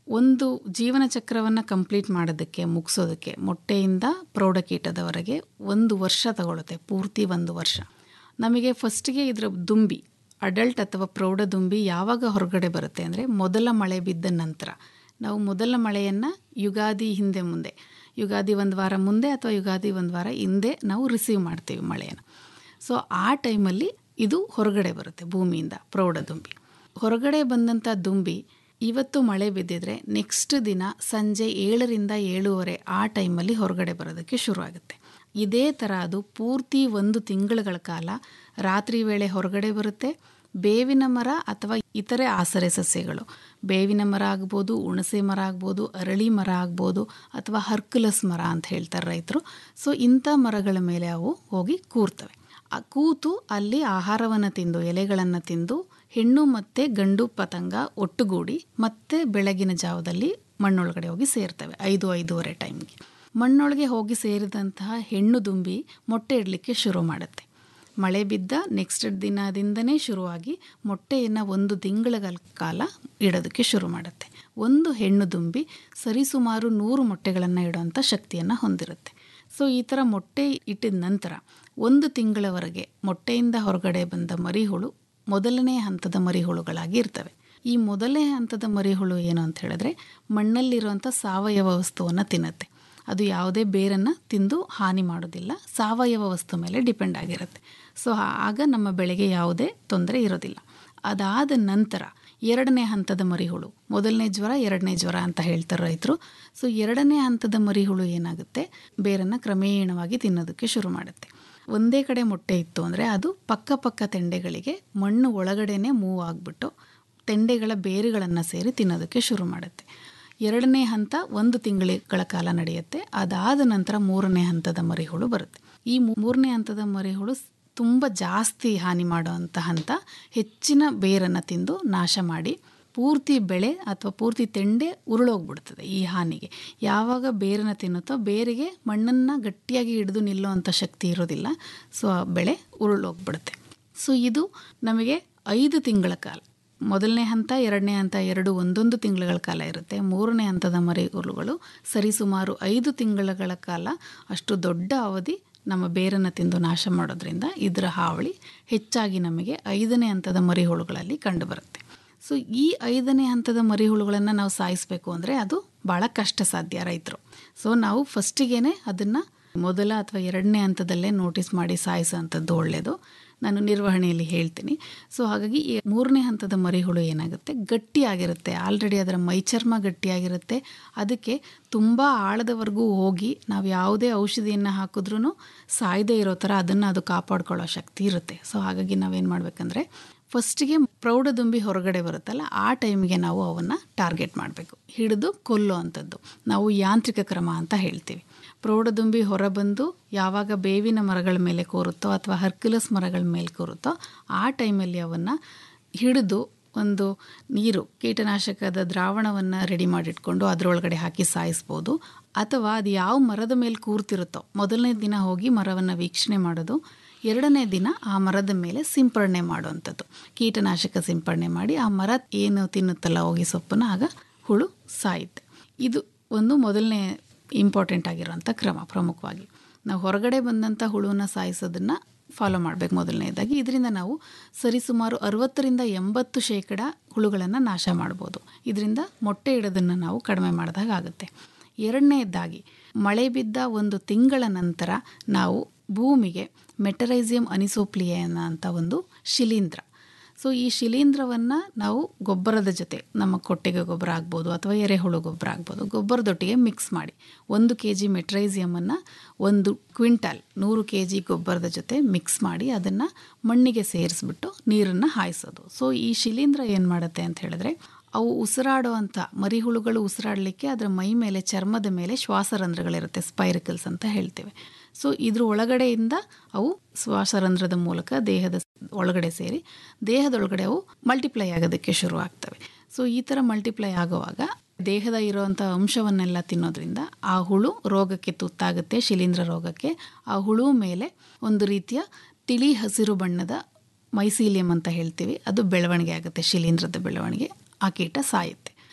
ಒಂದು ಜೀವನ ಚಕ್ರವನ್ನು ಕಂಪ್ಲೀಟ್ ಮಾಡೋದಕ್ಕೆ ಮುಗಿಸೋದಕ್ಕೆ ಮೊಟ್ಟೆಯಿಂದ ಪ್ರೌಢಕೀಟದವರೆಗೆ ಒಂದು ವರ್ಷ ತಗೊಳುತ್ತೆ ಪೂರ್ತಿ ಒಂದು ವರ್ಷ ನಮಗೆ ಫಸ್ಟಿಗೆ ಇದರ ದುಂಬಿ ಅಡಲ್ಟ್ ಅಥವಾ ಪ್ರೌಢ ದುಂಬಿ ಯಾವಾಗ ಹೊರಗಡೆ ಬರುತ್ತೆ ಅಂದರೆ ಮೊದಲ ಮಳೆ ಬಿದ್ದ ನಂತರ ನಾವು ಮೊದಲ ಮಳೆಯನ್ನು ಯುಗಾದಿ ಹಿಂದೆ ಮುಂದೆ ಯುಗಾದಿ ಒಂದು ವಾರ ಮುಂದೆ ಅಥವಾ ಯುಗಾದಿ ಒಂದು ವಾರ ಹಿಂದೆ ನಾವು ರಿಸೀವ್ ಮಾಡ್ತೀವಿ ಮಳೆಯನ್ನು ಸೊ ಆ ಟೈಮಲ್ಲಿ ಇದು ಹೊರಗಡೆ ಬರುತ್ತೆ ಭೂಮಿಯಿಂದ ಪ್ರೌಢ ದುಂಬಿ ಹೊರಗಡೆ ಬಂದಂಥ ದುಂಬಿ ಇವತ್ತು ಮಳೆ ಬಿದ್ದಿದ್ರೆ ನೆಕ್ಸ್ಟ್ ದಿನ ಸಂಜೆ ಏಳರಿಂದ ಏಳುವರೆ ಆ ಟೈಮಲ್ಲಿ ಹೊರಗಡೆ ಬರೋದಕ್ಕೆ ಶುರುವಾಗುತ್ತೆ ಇದೇ ಥರ ಅದು ಪೂರ್ತಿ ಒಂದು ತಿಂಗಳುಗಳ ಕಾಲ ರಾತ್ರಿ ವೇಳೆ ಹೊರಗಡೆ ಬರುತ್ತೆ ಬೇವಿನ ಮರ ಅಥವಾ ಇತರೆ ಆಸರೆ ಸಸ್ಯಗಳು ಬೇವಿನ ಮರ ಆಗ್ಬೋದು ಹುಣಸೆ ಮರ ಆಗ್ಬೋದು ಅರಳಿ ಮರ ಆಗ್ಬೋದು ಅಥವಾ ಹರ್ಕುಲಸ್ ಮರ ಅಂತ ಹೇಳ್ತಾರೆ ರೈತರು ಸೊ ಇಂಥ ಮರಗಳ ಮೇಲೆ ಅವು ಹೋಗಿ ಕೂರ್ತವೆ ಆ ಕೂತು ಅಲ್ಲಿ ಆಹಾರವನ್ನು ತಿಂದು ಎಲೆಗಳನ್ನು ತಿಂದು ಹೆಣ್ಣು ಮತ್ತು ಗಂಡು ಪತಂಗ ಒಟ್ಟುಗೂಡಿ ಮತ್ತೆ ಬೆಳಗಿನ ಜಾವದಲ್ಲಿ ಮಣ್ಣೊಳಗಡೆ ಹೋಗಿ ಸೇರ್ತವೆ ಐದು ಐದೂವರೆ ಟೈಮ್ಗೆ ಮಣ್ಣೊಳಗೆ ಹೋಗಿ ಸೇರಿದಂತಹ ಹೆಣ್ಣು ದುಂಬಿ ಮೊಟ್ಟೆ ಇಡಲಿಕ್ಕೆ ಶುರು ಮಾಡುತ್ತೆ ಮಳೆ ಬಿದ್ದ ನೆಕ್ಸ್ಟ್ ದಿನದಿಂದನೇ ಶುರುವಾಗಿ ಮೊಟ್ಟೆಯನ್ನು ಒಂದು ತಿಂಗಳ ಕಾಲ ಇಡೋದಕ್ಕೆ ಶುರು ಮಾಡುತ್ತೆ ಒಂದು ಹೆಣ್ಣು ದುಂಬಿ ಸರಿಸುಮಾರು ನೂರು ಮೊಟ್ಟೆಗಳನ್ನು ಇಡುವಂಥ ಶಕ್ತಿಯನ್ನು ಹೊಂದಿರುತ್ತೆ ಸೊ ಈ ಥರ ಮೊಟ್ಟೆ ಇಟ್ಟಿದ ನಂತರ ಒಂದು ತಿಂಗಳವರೆಗೆ ಮೊಟ್ಟೆಯಿಂದ ಹೊರಗಡೆ ಬಂದ ಮರಿಹುಳು ಮೊದಲನೇ ಹಂತದ ಮರಿಹುಳುಗಳಾಗಿ ಇರ್ತವೆ ಈ ಮೊದಲನೇ ಹಂತದ ಮರಿಹುಳು ಏನು ಅಂತ ಹೇಳಿದ್ರೆ ಮಣ್ಣಲ್ಲಿರುವಂಥ ಸಾವಯವ ವಸ್ತುವನ್ನು ತಿನ್ನುತ್ತೆ ಅದು ಯಾವುದೇ ಬೇರನ್ನು ತಿಂದು ಹಾನಿ ಮಾಡೋದಿಲ್ಲ ಸಾವಯವ ವಸ್ತು ಮೇಲೆ ಡಿಪೆಂಡ್ ಆಗಿರುತ್ತೆ ಸೊ ಆಗ ನಮ್ಮ ಬೆಳೆಗೆ ಯಾವುದೇ ತೊಂದರೆ ಇರೋದಿಲ್ಲ ಅದಾದ ನಂತರ ಎರಡನೇ ಹಂತದ ಮರಿಹುಳು ಮೊದಲನೇ ಜ್ವರ ಎರಡನೇ ಜ್ವರ ಅಂತ ಹೇಳ್ತಾರೆ ರೈತರು ಸೊ ಎರಡನೇ ಹಂತದ ಮರಿಹುಳು ಏನಾಗುತ್ತೆ ಬೇರನ್ನು ಕ್ರಮೇಣವಾಗಿ ತಿನ್ನೋದಕ್ಕೆ ಶುರು ಮಾಡುತ್ತೆ ಒಂದೇ ಕಡೆ ಮೊಟ್ಟೆ ಇತ್ತು ಅಂದರೆ ಅದು ಪಕ್ಕ ಪಕ್ಕ ತೆಂಡೆಗಳಿಗೆ ಮಣ್ಣು ಒಳಗಡೆನೆ ಮೂವ್ ಆಗಿಬಿಟ್ಟು ತೆಂಡೆಗಳ ಬೇರುಗಳನ್ನು ಸೇರಿ ತಿನ್ನೋದಕ್ಕೆ ಶುರು ಮಾಡುತ್ತೆ ಎರಡನೇ ಹಂತ ಒಂದು ತಿಂಗಳ ಕಾಲ ನಡೆಯುತ್ತೆ ಅದಾದ ನಂತರ ಮೂರನೇ ಹಂತದ ಮರಿಹುಳು ಬರುತ್ತೆ ಈ ಮೂರನೇ ಹಂತದ ಮರಿಹುಳು ತುಂಬ ಜಾಸ್ತಿ ಹಾನಿ ಮಾಡುವಂಥ ಹಂತ ಹೆಚ್ಚಿನ ಬೇರನ್ನು ತಿಂದು ನಾಶ ಮಾಡಿ ಪೂರ್ತಿ ಬೆಳೆ ಅಥವಾ ಪೂರ್ತಿ ತೆಂಡೆ ಉರುಳೋಗ್ಬಿಡ್ತದೆ ಈ ಹಾನಿಗೆ ಯಾವಾಗ ಬೇರನ್ನು ತಿನ್ನುತ್ತೋ ಬೇರಿಗೆ ಮಣ್ಣನ್ನು ಗಟ್ಟಿಯಾಗಿ ಹಿಡಿದು ನಿಲ್ಲುವಂಥ ಶಕ್ತಿ ಇರೋದಿಲ್ಲ ಸೊ ಆ ಬೆಳೆ ಉರುಳೋಗ್ಬಿಡುತ್ತೆ ಸೊ ಇದು ನಮಗೆ ಐದು ತಿಂಗಳ ಕಾಲ ಮೊದಲನೇ ಹಂತ ಎರಡನೇ ಹಂತ ಎರಡು ಒಂದೊಂದು ತಿಂಗಳ ಕಾಲ ಇರುತ್ತೆ ಮೂರನೇ ಹಂತದ ಮರಿಹುಳುಗಳು ಸರಿಸುಮಾರು ಐದು ತಿಂಗಳ ಕಾಲ ಅಷ್ಟು ದೊಡ್ಡ ಅವಧಿ ನಮ್ಮ ಬೇರನ್ನು ತಿಂದು ನಾಶ ಮಾಡೋದ್ರಿಂದ ಇದರ ಹಾವಳಿ ಹೆಚ್ಚಾಗಿ ನಮಗೆ ಐದನೇ ಹಂತದ ಮರಿಹುಳುಗಳಲ್ಲಿ ಕಂಡುಬರುತ್ತೆ ಸೊ ಈ ಐದನೇ ಹಂತದ ಮರಿಹುಳುಗಳನ್ನು ನಾವು ಸಾಯಿಸಬೇಕು ಅಂದರೆ ಅದು ಭಾಳ ಕಷ್ಟ ಸಾಧ್ಯ ರೈತರು ಸೊ ನಾವು ಫಸ್ಟಿಗೆ ಅದನ್ನು ಮೊದಲ ಅಥವಾ ಎರಡನೇ ಹಂತದಲ್ಲೇ ನೋಟಿಸ್ ಮಾಡಿ ಸಾಯಿಸೋವಂಥದ್ದು ಒಳ್ಳೆಯದು ನಾನು ನಿರ್ವಹಣೆಯಲ್ಲಿ ಹೇಳ್ತೀನಿ ಸೊ ಹಾಗಾಗಿ ಈ ಮೂರನೇ ಹಂತದ ಮರಿಹುಳು ಏನಾಗುತ್ತೆ ಗಟ್ಟಿಯಾಗಿರುತ್ತೆ ಆಲ್ರೆಡಿ ಅದರ ಮೈಚರ್ಮ ಗಟ್ಟಿಯಾಗಿರುತ್ತೆ ಅದಕ್ಕೆ ತುಂಬ ಆಳದವರೆಗೂ ಹೋಗಿ ನಾವು ಯಾವುದೇ ಔಷಧಿಯನ್ನು ಹಾಕಿದ್ರೂ ಸಾಯದೇ ಇರೋ ಥರ ಅದನ್ನು ಅದು ಕಾಪಾಡ್ಕೊಳ್ಳೋ ಶಕ್ತಿ ಇರುತ್ತೆ ಸೊ ಹಾಗಾಗಿ ನಾವೇನು ಮಾಡಬೇಕಂದ್ರೆ ಫಸ್ಟಿಗೆ ಪ್ರೌಢದುಂಬಿ ಹೊರಗಡೆ ಬರುತ್ತಲ್ಲ ಆ ಟೈಮಿಗೆ ನಾವು ಅವನ್ನು ಟಾರ್ಗೆಟ್ ಮಾಡಬೇಕು ಹಿಡಿದು ಕೊಲ್ಲೋ ಅಂಥದ್ದು ನಾವು ಯಾಂತ್ರಿಕ ಕ್ರಮ ಅಂತ ಹೇಳ್ತೀವಿ ಪ್ರೌಢದುಂಬಿ ಹೊರಬಂದು ಯಾವಾಗ ಬೇವಿನ ಮರಗಳ ಮೇಲೆ ಕೂರುತ್ತೋ ಅಥವಾ ಹರ್ಕ್ಯುಲಸ್ ಮರಗಳ ಮೇಲೆ ಕೂರುತ್ತೋ ಆ ಟೈಮಲ್ಲಿ ಅವನ್ನು ಹಿಡಿದು ಒಂದು ನೀರು ಕೀಟನಾಶಕದ ದ್ರಾವಣವನ್ನು ರೆಡಿ ಮಾಡಿಟ್ಕೊಂಡು ಅದರೊಳಗಡೆ ಹಾಕಿ ಸಾಯಿಸ್ಬೋದು ಅಥವಾ ಅದು ಯಾವ ಮರದ ಮೇಲೆ ಕೂರ್ತಿರುತ್ತೋ ಮೊದಲನೇ ದಿನ ಹೋಗಿ ಮರವನ್ನು ವೀಕ್ಷಣೆ ಮಾಡೋದು ಎರಡನೇ ದಿನ ಆ ಮರದ ಮೇಲೆ ಸಿಂಪರಣೆ ಮಾಡುವಂಥದ್ದು ಕೀಟನಾಶಕ ಸಿಂಪರಣೆ ಮಾಡಿ ಆ ಮರ ಏನು ತಿನ್ನುತ್ತಲ್ಲ ಹೋಗಿ ಸೊಪ್ಪನ್ನು ಆಗ ಹುಳು ಸಾಯುತ್ತೆ ಇದು ಒಂದು ಮೊದಲನೇ ಇಂಪಾರ್ಟೆಂಟ್ ಆಗಿರೋಂಥ ಕ್ರಮ ಪ್ರಮುಖವಾಗಿ ನಾವು ಹೊರಗಡೆ ಬಂದಂಥ ಹುಳುವನ್ನ ಸಾಯಿಸೋದನ್ನು ಫಾಲೋ ಮಾಡಬೇಕು ಮೊದಲನೇದಾಗಿ ಇದರಿಂದ ನಾವು ಸರಿಸುಮಾರು ಅರವತ್ತರಿಂದ ಎಂಬತ್ತು ಶೇಕಡ ಹುಳುಗಳನ್ನು ನಾಶ ಮಾಡ್ಬೋದು ಇದರಿಂದ ಮೊಟ್ಟೆ ಇಡೋದನ್ನು ನಾವು ಕಡಿಮೆ ಮಾಡಿದಾಗ ಆಗುತ್ತೆ ಎರಡನೇದಾಗಿ ಮಳೆ ಬಿದ್ದ ಒಂದು ತಿಂಗಳ ನಂತರ ನಾವು ಭೂಮಿಗೆ ಮೆಟರೈಸಿಯಂ ಅನಿಸೋಪ್ಲಿಯನ ಅಂತ ಒಂದು ಶಿಲೀಂಧ್ರ ಸೊ ಈ ಶಿಲೀಂಧ್ರವನ್ನು ನಾವು ಗೊಬ್ಬರದ ಜೊತೆ ನಮ್ಮ ಕೊಟ್ಟಿಗೆ ಗೊಬ್ಬರ ಆಗ್ಬೋದು ಅಥವಾ ಎರೆಹುಳು ಗೊಬ್ಬರ ಆಗ್ಬೋದು ಗೊಬ್ಬರದೊಟ್ಟಿಗೆ ಮಿಕ್ಸ್ ಮಾಡಿ ಒಂದು ಕೆ ಜಿ ಮೆಟ್ರೈಸಿಯಮನ್ನು ಒಂದು ಕ್ವಿಂಟಲ್ ನೂರು ಕೆ ಜಿ ಗೊಬ್ಬರದ ಜೊತೆ ಮಿಕ್ಸ್ ಮಾಡಿ ಅದನ್ನು ಮಣ್ಣಿಗೆ ಸೇರಿಸ್ಬಿಟ್ಟು ನೀರನ್ನು ಹಾಯಿಸೋದು ಸೊ ಈ ಶಿಲೀಂಧ್ರ ಏನು ಮಾಡುತ್ತೆ ಅಂತ ಹೇಳಿದ್ರೆ ಅವು ಉಸಿರಾಡುವಂಥ ಮರಿಹುಳುಗಳು ಉಸಿರಾಡಲಿಕ್ಕೆ ಅದರ ಮೈ ಮೇಲೆ ಚರ್ಮದ ಮೇಲೆ ಶ್ವಾಸರಂಧ್ರಗಳಿರುತ್ತೆ ಸ್ಪೈರಿಕಲ್ಸ್ ಅಂತ ಹೇಳ್ತೇವೆ ಸೊ ಇದ್ರ ಒಳಗಡೆಯಿಂದ ಅವು ಶ್ವಾಸರಂಧ್ರದ ಮೂಲಕ ದೇಹದ ಒಳಗಡೆ ಸೇರಿ ದೇಹದೊಳಗಡೆ ಅವು ಮಲ್ಟಿಪ್ಲೈ ಆಗೋದಕ್ಕೆ ಶುರು ಆಗ್ತವೆ ಸೊ ಈ ಥರ ಮಲ್ಟಿಪ್ಲೈ ಆಗುವಾಗ ದೇಹದ ಇರುವಂಥ ಅಂಶವನ್ನೆಲ್ಲ ತಿನ್ನೋದ್ರಿಂದ ಆ ಹುಳು ರೋಗಕ್ಕೆ ತುತ್ತಾಗುತ್ತೆ ಶಿಲೀಂಧ್ರ ರೋಗಕ್ಕೆ ಆ ಹುಳು ಮೇಲೆ ಒಂದು ರೀತಿಯ ತಿಳಿ ಹಸಿರು ಬಣ್ಣದ ಮೈಸೀಲಿಯಂ ಅಂತ ಹೇಳ್ತೀವಿ ಅದು ಬೆಳವಣಿಗೆ ಆಗುತ್ತೆ ಶಿಲೀಂಧ್ರದ ಬೆಳವಣಿಗೆ ಆ ಕೀಟ ಸಾಯುತ್ತೆ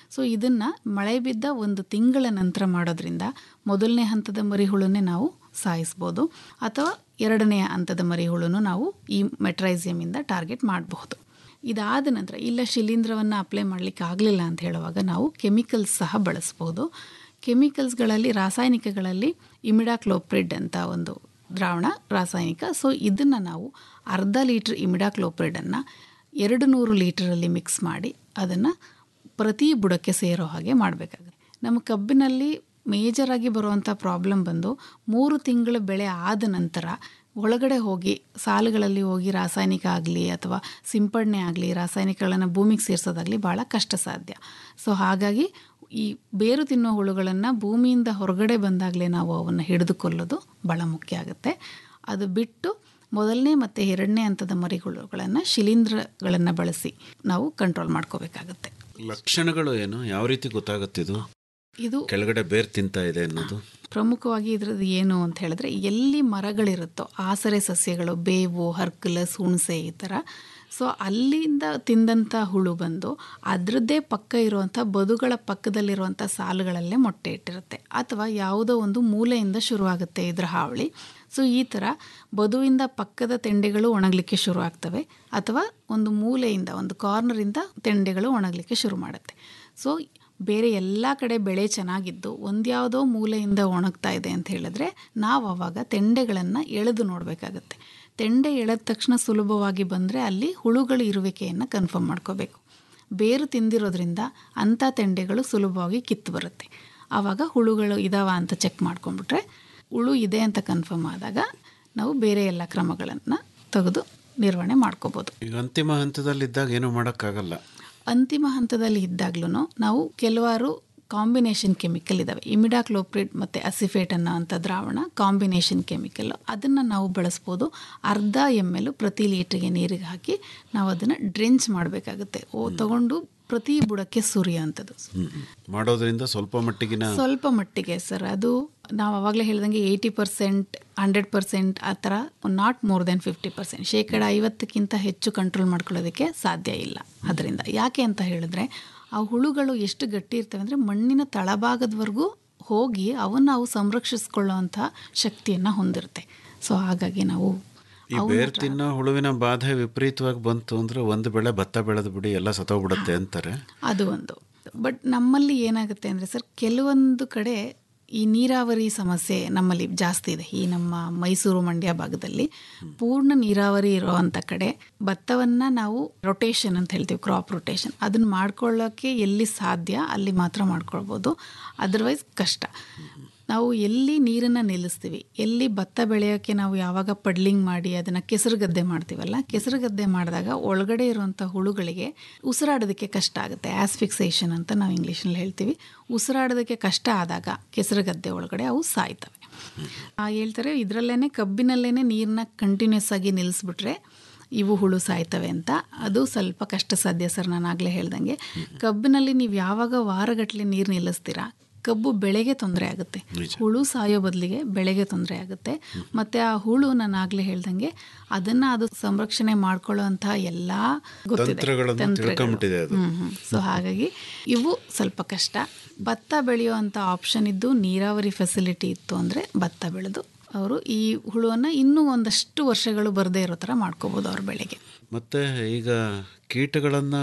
ಸೊ ಇದನ್ನು ಮಳೆ ಬಿದ್ದ ಒಂದು ತಿಂಗಳ ನಂತರ ಮಾಡೋದ್ರಿಂದ ಮೊದಲನೇ ಹಂತದ ಮರಿಹುಳನ್ನೇ ನಾವು ಸಾಯಿಸ್ಬೋದು ಅಥವಾ ಎರಡನೆಯ ಹಂತದ ಮರಿಹುಳನ್ನು ನಾವು ಈ ಮೆಟ್ರೈಸಿಯಮಿಂದ ಟಾರ್ಗೆಟ್ ಮಾಡಬಹುದು ಇದಾದ ನಂತರ ಇಲ್ಲ ಶಿಲೀಂಧ್ರವನ್ನು ಅಪ್ಲೈ ಮಾಡಲಿಕ್ಕೆ ಆಗಲಿಲ್ಲ ಅಂತ ಹೇಳುವಾಗ ನಾವು ಕೆಮಿಕಲ್ಸ್ ಸಹ ಬಳಸ್ಬೋದು ಕೆಮಿಕಲ್ಸ್ಗಳಲ್ಲಿ ರಾಸಾಯನಿಕಗಳಲ್ಲಿ ಇಮಿಡಾಕ್ಲೋಪ್ರಿಡ್ ಅಂತ ಒಂದು ದ್ರಾವಣ ರಾಸಾಯನಿಕ ಸೊ ಇದನ್ನು ನಾವು ಅರ್ಧ ಲೀಟ್ರ್ ಇಮಿಡಾಕ್ಲೋಪ್ರಿಡನ್ನು ಎರಡು ನೂರು ಲೀಟ್ರಲ್ಲಿ ಮಿಕ್ಸ್ ಮಾಡಿ ಅದನ್ನು ಪ್ರತಿ ಬುಡಕ್ಕೆ ಸೇರೋ ಹಾಗೆ ಮಾಡಬೇಕಾಗುತ್ತೆ ನಮ್ಮ ಕಬ್ಬಿನಲ್ಲಿ ಮೇಜರಾಗಿ ಬರುವಂಥ ಪ್ರಾಬ್ಲಮ್ ಬಂದು ಮೂರು ತಿಂಗಳ ಬೆಳೆ ಆದ ನಂತರ ಒಳಗಡೆ ಹೋಗಿ ಸಾಲುಗಳಲ್ಲಿ ಹೋಗಿ ರಾಸಾಯನಿಕ ಆಗಲಿ ಅಥವಾ ಸಿಂಪಡಣೆ ಆಗಲಿ ರಾಸಾಯನಿಕಗಳನ್ನು ಭೂಮಿಗೆ ಸೇರಿಸೋದಾಗಲಿ ಭಾಳ ಕಷ್ಟ ಸಾಧ್ಯ ಸೊ ಹಾಗಾಗಿ ಈ ಬೇರು ತಿನ್ನೋ ಹುಳುಗಳನ್ನು ಭೂಮಿಯಿಂದ ಹೊರಗಡೆ ಬಂದಾಗಲೇ ನಾವು ಅವನ್ನು ಹಿಡಿದು ಕೊಲ್ಲೋದು ಭಾಳ ಮುಖ್ಯ ಆಗುತ್ತೆ ಅದು ಬಿಟ್ಟು ಮೊದಲನೇ ಮತ್ತು ಎರಡನೇ ಹಂತದ ಮರಿಹುಳುಗಳನ್ನು ಶಿಲೀಂಧ್ರಗಳನ್ನು ಬಳಸಿ ನಾವು ಕಂಟ್ರೋಲ್ ಮಾಡ್ಕೋಬೇಕಾಗತ್ತೆ ಲಕ್ಷಣಗಳು ಏನು ಯಾವ ರೀತಿ ಗೊತ್ತಾಗುತ್ತಿದು ಇದು ಕೆಳಗಡೆ ಬೇರ್ ತಿಂತಾ ಇದೆ ಅನ್ನೋದು ಪ್ರಮುಖವಾಗಿ ಇದ್ರದ್ದು ಏನು ಅಂತ ಹೇಳಿದ್ರೆ ಎಲ್ಲಿ ಮರಗಳಿರುತ್ತೋ ಆಸರೆ ಸಸ್ಯಗಳು ಬೇವು ಹರ್ಕುಲಸ್ ಹುಣಸೆ ಈ ಥರ ಸೊ ಅಲ್ಲಿಂದ ತಿಂದಂಥ ಹುಳು ಬಂದು ಅದರದ್ದೇ ಪಕ್ಕ ಇರುವಂಥ ಬದುಗಳ ಪಕ್ಕದಲ್ಲಿರುವಂಥ ಸಾಲುಗಳಲ್ಲೇ ಮೊಟ್ಟೆ ಇಟ್ಟಿರುತ್ತೆ ಅಥವಾ ಯಾವುದೋ ಒಂದು ಮೂಲೆಯಿಂದ ಶುರುವಾಗುತ್ತೆ ಇದರ ಹಾವಳಿ ಸೊ ಈ ಥರ ಬದುವಿಂದ ಪಕ್ಕದ ತೆಂಡೆಗಳು ಒಣಗಲಿಕ್ಕೆ ಶುರು ಆಗ್ತವೆ ಅಥವಾ ಒಂದು ಮೂಲೆಯಿಂದ ಒಂದು ಕಾರ್ನರಿಂದ ತೆಂಡೆಗಳು ಒಣಗಲಿಕ್ಕೆ ಶುರು ಮಾಡುತ್ತೆ ಸೊ ಬೇರೆ ಎಲ್ಲ ಕಡೆ ಬೆಳೆ ಚೆನ್ನಾಗಿದ್ದು ಒಂದ್ಯಾವುದೋ ಮೂಲೆಯಿಂದ ಒಣಗ್ತಾ ಇದೆ ಅಂತ ಹೇಳಿದ್ರೆ ನಾವು ಅವಾಗ ತೆಂಡೆಗಳನ್ನು ಎಳೆದು ನೋಡಬೇಕಾಗತ್ತೆ ತೆಂಡೆ ಎಳೆದ ತಕ್ಷಣ ಸುಲಭವಾಗಿ ಬಂದರೆ ಅಲ್ಲಿ ಹುಳುಗಳ ಇರುವಿಕೆಯನ್ನು ಕನ್ಫರ್ಮ್ ಮಾಡ್ಕೋಬೇಕು ಬೇರು ತಿಂದಿರೋದ್ರಿಂದ ಅಂಥ ತೆಂಡೆಗಳು ಸುಲಭವಾಗಿ ಕಿತ್ತು ಬರುತ್ತೆ ಆವಾಗ ಹುಳುಗಳು ಇದಾವ ಅಂತ ಚೆಕ್ ಮಾಡ್ಕೊಂಡ್ಬಿಟ್ರೆ ಹುಳು ಇದೆ ಅಂತ ಕನ್ಫರ್ಮ್ ಆದಾಗ ನಾವು ಬೇರೆ ಎಲ್ಲ ಕ್ರಮಗಳನ್ನು ತೆಗೆದು ನಿರ್ವಹಣೆ ಮಾಡ್ಕೋಬೋದು ಈಗ ಅಂತಿಮ ಹಂತದಲ್ಲಿದ್ದಾಗ ಏನೂ ಮಾಡೋಕ್ಕಾಗಲ್ಲ ಅಂತಿಮ ಹಂತದಲ್ಲಿ ಇದ್ದಾಗ್ಲೂ ನಾವು ಕೆಲವಾರು ಕಾಂಬಿನೇಷನ್ ಕೆಮಿಕಲ್ ಇದ್ದಾವೆ ಇಮಿಡಾಕ್ಲೋಪ್ರಿಡ್ ಮತ್ತು ಅಸಿಫೇಟ್ ಅನ್ನೋ ಅಂಥ ದ್ರಾವಣ ಕಾಂಬಿನೇಷನ್ ಕೆಮಿಕಲ್ ಅದನ್ನು ನಾವು ಬಳಸ್ಬೋದು ಅರ್ಧ ಎಮ್ ಎಲ್ ಪ್ರತಿ ಲೀಟ್ರಿಗೆ ನೀರಿಗೆ ಹಾಕಿ ನಾವು ಅದನ್ನು ಡ್ರೆಂಚ್ ಮಾಡಬೇಕಾಗುತ್ತೆ ಓ ತಗೊಂಡು ಪ್ರತಿ ಬುಡಕ್ಕೆ ಸುರಿಯೋ ಅಂಥದ್ದು ಹ್ಮ್. ಮಾಡೋದ್ರಿಂದ ಸ್ವಲ್ಪ ಮಟ್ಟಿಗಿನ ಸ್ವಲ್ಪ ಮಟ್ಟಿಗೆ ಸರ್ ಅದು ನಾವು ಅವಾಗಲೇ ಹೇಳ್ದಂಗೆ ಏಯ್ಟಿ ಪರ್ಸೆಂಟ್ ಹಂಡ್ರೆಡ್ ಪರ್ಸೆಂಟ್ ಆ ಥರ not more than fifty percent ಶೇಕಡ ಐವತ್ತಕ್ಕಿಂತ ಹೆಚ್ಚು ಕಂಟ್ರೋಲ್ ಮಾಡ್ಕೊಳ್ಳೋದಕ್ಕೆ ಸಾಧ್ಯ ಇಲ್ಲ ಅದರಿಂದ ಯಾಕೆ ಅಂತ ಹೇಳಿದ್ರೆ ಆ ಹುಳುಗಳು ಎಷ್ಟು ಗಟ್ಟಿ ಇರ್ತವೆ ಅಂದರೆ ಮಣ್ಣಿನ ತಳಭಾಗದವರೆಗೂ ಹೋಗಿ ಅವನ್ನ ಅವು ಸಂರಕ್ಷಿಸ್ಕೊಳ್ಳೋವಂಥ ಶಕ್ತಿಯನ್ನು ಹೊಂದಿರುತ್ತೆ ಸೊ ಹಾಗಾಗಿ ನಾವು ಈ ಬೇರ್ ತಿನ್ನೋ ಹುಳುವಿನ ಬಾಧೆ ವಿಪರೀತವಾಗಿ ಬಂತು ಅಂದ್ರೆ ಒಂದು ಬೆಳೆ ಭತ್ತ ಬೆಳೆದು ಬಿಡಿ ಎಲ್ಲ ಸತ್ತೋಗ್ಬಿಡುತ್ತೆ ಅಂತಾರೆ ಅದು ಒಂದು ಬಟ್ ನಮ್ಮಲ್ಲಿ ಏನಾಗುತ್ತೆ ಅಂದರೆ ಸರ್ ಕೆಲವೊಂದು ಕಡೆ ಈ ನೀರಾವರಿ ಸಮಸ್ಯೆ ನಮ್ಮಲ್ಲಿ ಜಾಸ್ತಿ ಇದೆ ಈ ನಮ್ಮ ಮೈಸೂರು ಮಂಡ್ಯ ಭಾಗದಲ್ಲಿ ಪೂರ್ಣ ನೀರಾವರಿ ಇರುವಂಥ ಕಡೆ ಭತ್ತವನ್ನು ನಾವು ರೊಟೇಷನ್ ಅಂತ ಹೇಳ್ತೀವಿ ಕ್ರಾಪ್ ರೊಟೇಷನ್ ಅದನ್ನು ಮಾಡ್ಕೊಳ್ಳೋಕ್ಕೆ ಎಲ್ಲಿ ಸಾಧ್ಯ ಅಲ್ಲಿ ಮಾತ್ರ ಮಾಡ್ಕೊಳ್ಬೋದು ಅದರ್ವೈಸ್ ಕಷ್ಟ ನಾವು ಎಲ್ಲಿ ನೀರನ್ನು ನಿಲ್ಲಿಸ್ತೀವಿ ಎಲ್ಲಿ ಭತ್ತ ಬೆಳೆಯೋಕ್ಕೆ ನಾವು ಯಾವಾಗ ಪಡ್ಲಿಂಗ್ ಮಾಡಿ ಅದನ್ನು ಕೆಸರು ಗದ್ದೆ ಮಾಡ್ತೀವಲ್ಲ ಕೆಸರು ಗದ್ದೆ ಮಾಡಿದಾಗ ಒಳಗಡೆ ಇರುವಂಥ ಹುಳುಗಳಿಗೆ ಉಸಿರಾಡೋದಕ್ಕೆ ಕಷ್ಟ ಆಗುತ್ತೆ ಆಸ್ಫಿಕ್ಸೇಷನ್ ಅಂತ ನಾವು ಇಂಗ್ಲೀಷಲ್ಲಿ ಹೇಳ್ತೀವಿ ಉಸಿರಾಡೋದಕ್ಕೆ ಕಷ್ಟ ಆದಾಗ ಕೆಸರು ಗದ್ದೆ ಒಳಗಡೆ ಅವು ಸಾಯ್ತವೆ ಆ, ಹೇಳ್ತಾರೆ ಇದರಲ್ಲೇ ಕಬ್ಬಿನಲ್ಲೇ ನೀರನ್ನ ಕಂಟಿನ್ಯೂಸ್ ಆಗಿ ನಿಲ್ಲಿಸ್ಬಿಟ್ರೆ ಇವು ಹುಳು ಸಾಯ್ತವೆ ಅಂತ ಅದು ಸ್ವಲ್ಪ ಕಷ್ಟ ಸಾಧ್ಯ ಸರ್ ನಾನು ಆಗಲೇ ಹೇಳ್ದಂಗೆ ಕಬ್ಬಿನಲ್ಲಿ ನೀವು ಯಾವಾಗ ವಾರಗಟ್ಟಲೆ ನೀರು ನಿಲ್ಲಿಸ್ತೀರಾ ಕಬ್ಬು ಬೆಳೆಗೆ ತೊಂದರೆ ಆಗುತ್ತೆ ಹುಳು ಸಾಯೋ ಬದಲಿಗೆ ಬೆಳೆಗೆ ತೊಂದರೆ ಆಗುತ್ತೆ ಮತ್ತು ಆ ಹುಳು ನಾನು ಆಗಲೇ ಹೇಳ್ದಂಗೆ ಅದನ್ನು ಅದು ಸಂರಕ್ಷಣೆ ಮಾಡ್ಕೊಳ್ಳೋಂಥ ಎಲ್ಲ ತಂತ್ರಗಳನ್ನು ತಿಳ್ಕೊಂಬಿಟ್ಟಿದೆ ಅದು. ಸೊ ಹಾಗಾಗಿ ಇವು ಸ್ವಲ್ಪ ಕಷ್ಟ ಭತ್ತ ಬೆಳೆಯುವಂಥ ಆಪ್ಷನ್ ಇದ್ದು ನೀರಾವರಿ ಫೆಸಿಲಿಟಿ ಇತ್ತು ಅಂದರೆ ಭತ್ತ ಬೆಳೆದು ಅವರು ಈ ಹುಳುವನ್ನು ಇನ್ನೂ ಒಂದಷ್ಟು ವರ್ಷಗಳು ಬರದೇ ಇರೋ ಥರ ಮಾಡ್ಕೋಬೋದು ಅವ್ರ ಬೆಳೆಗೆ ಮತ್ತು ಈಗ ಕೀಟಗಳನ್ನು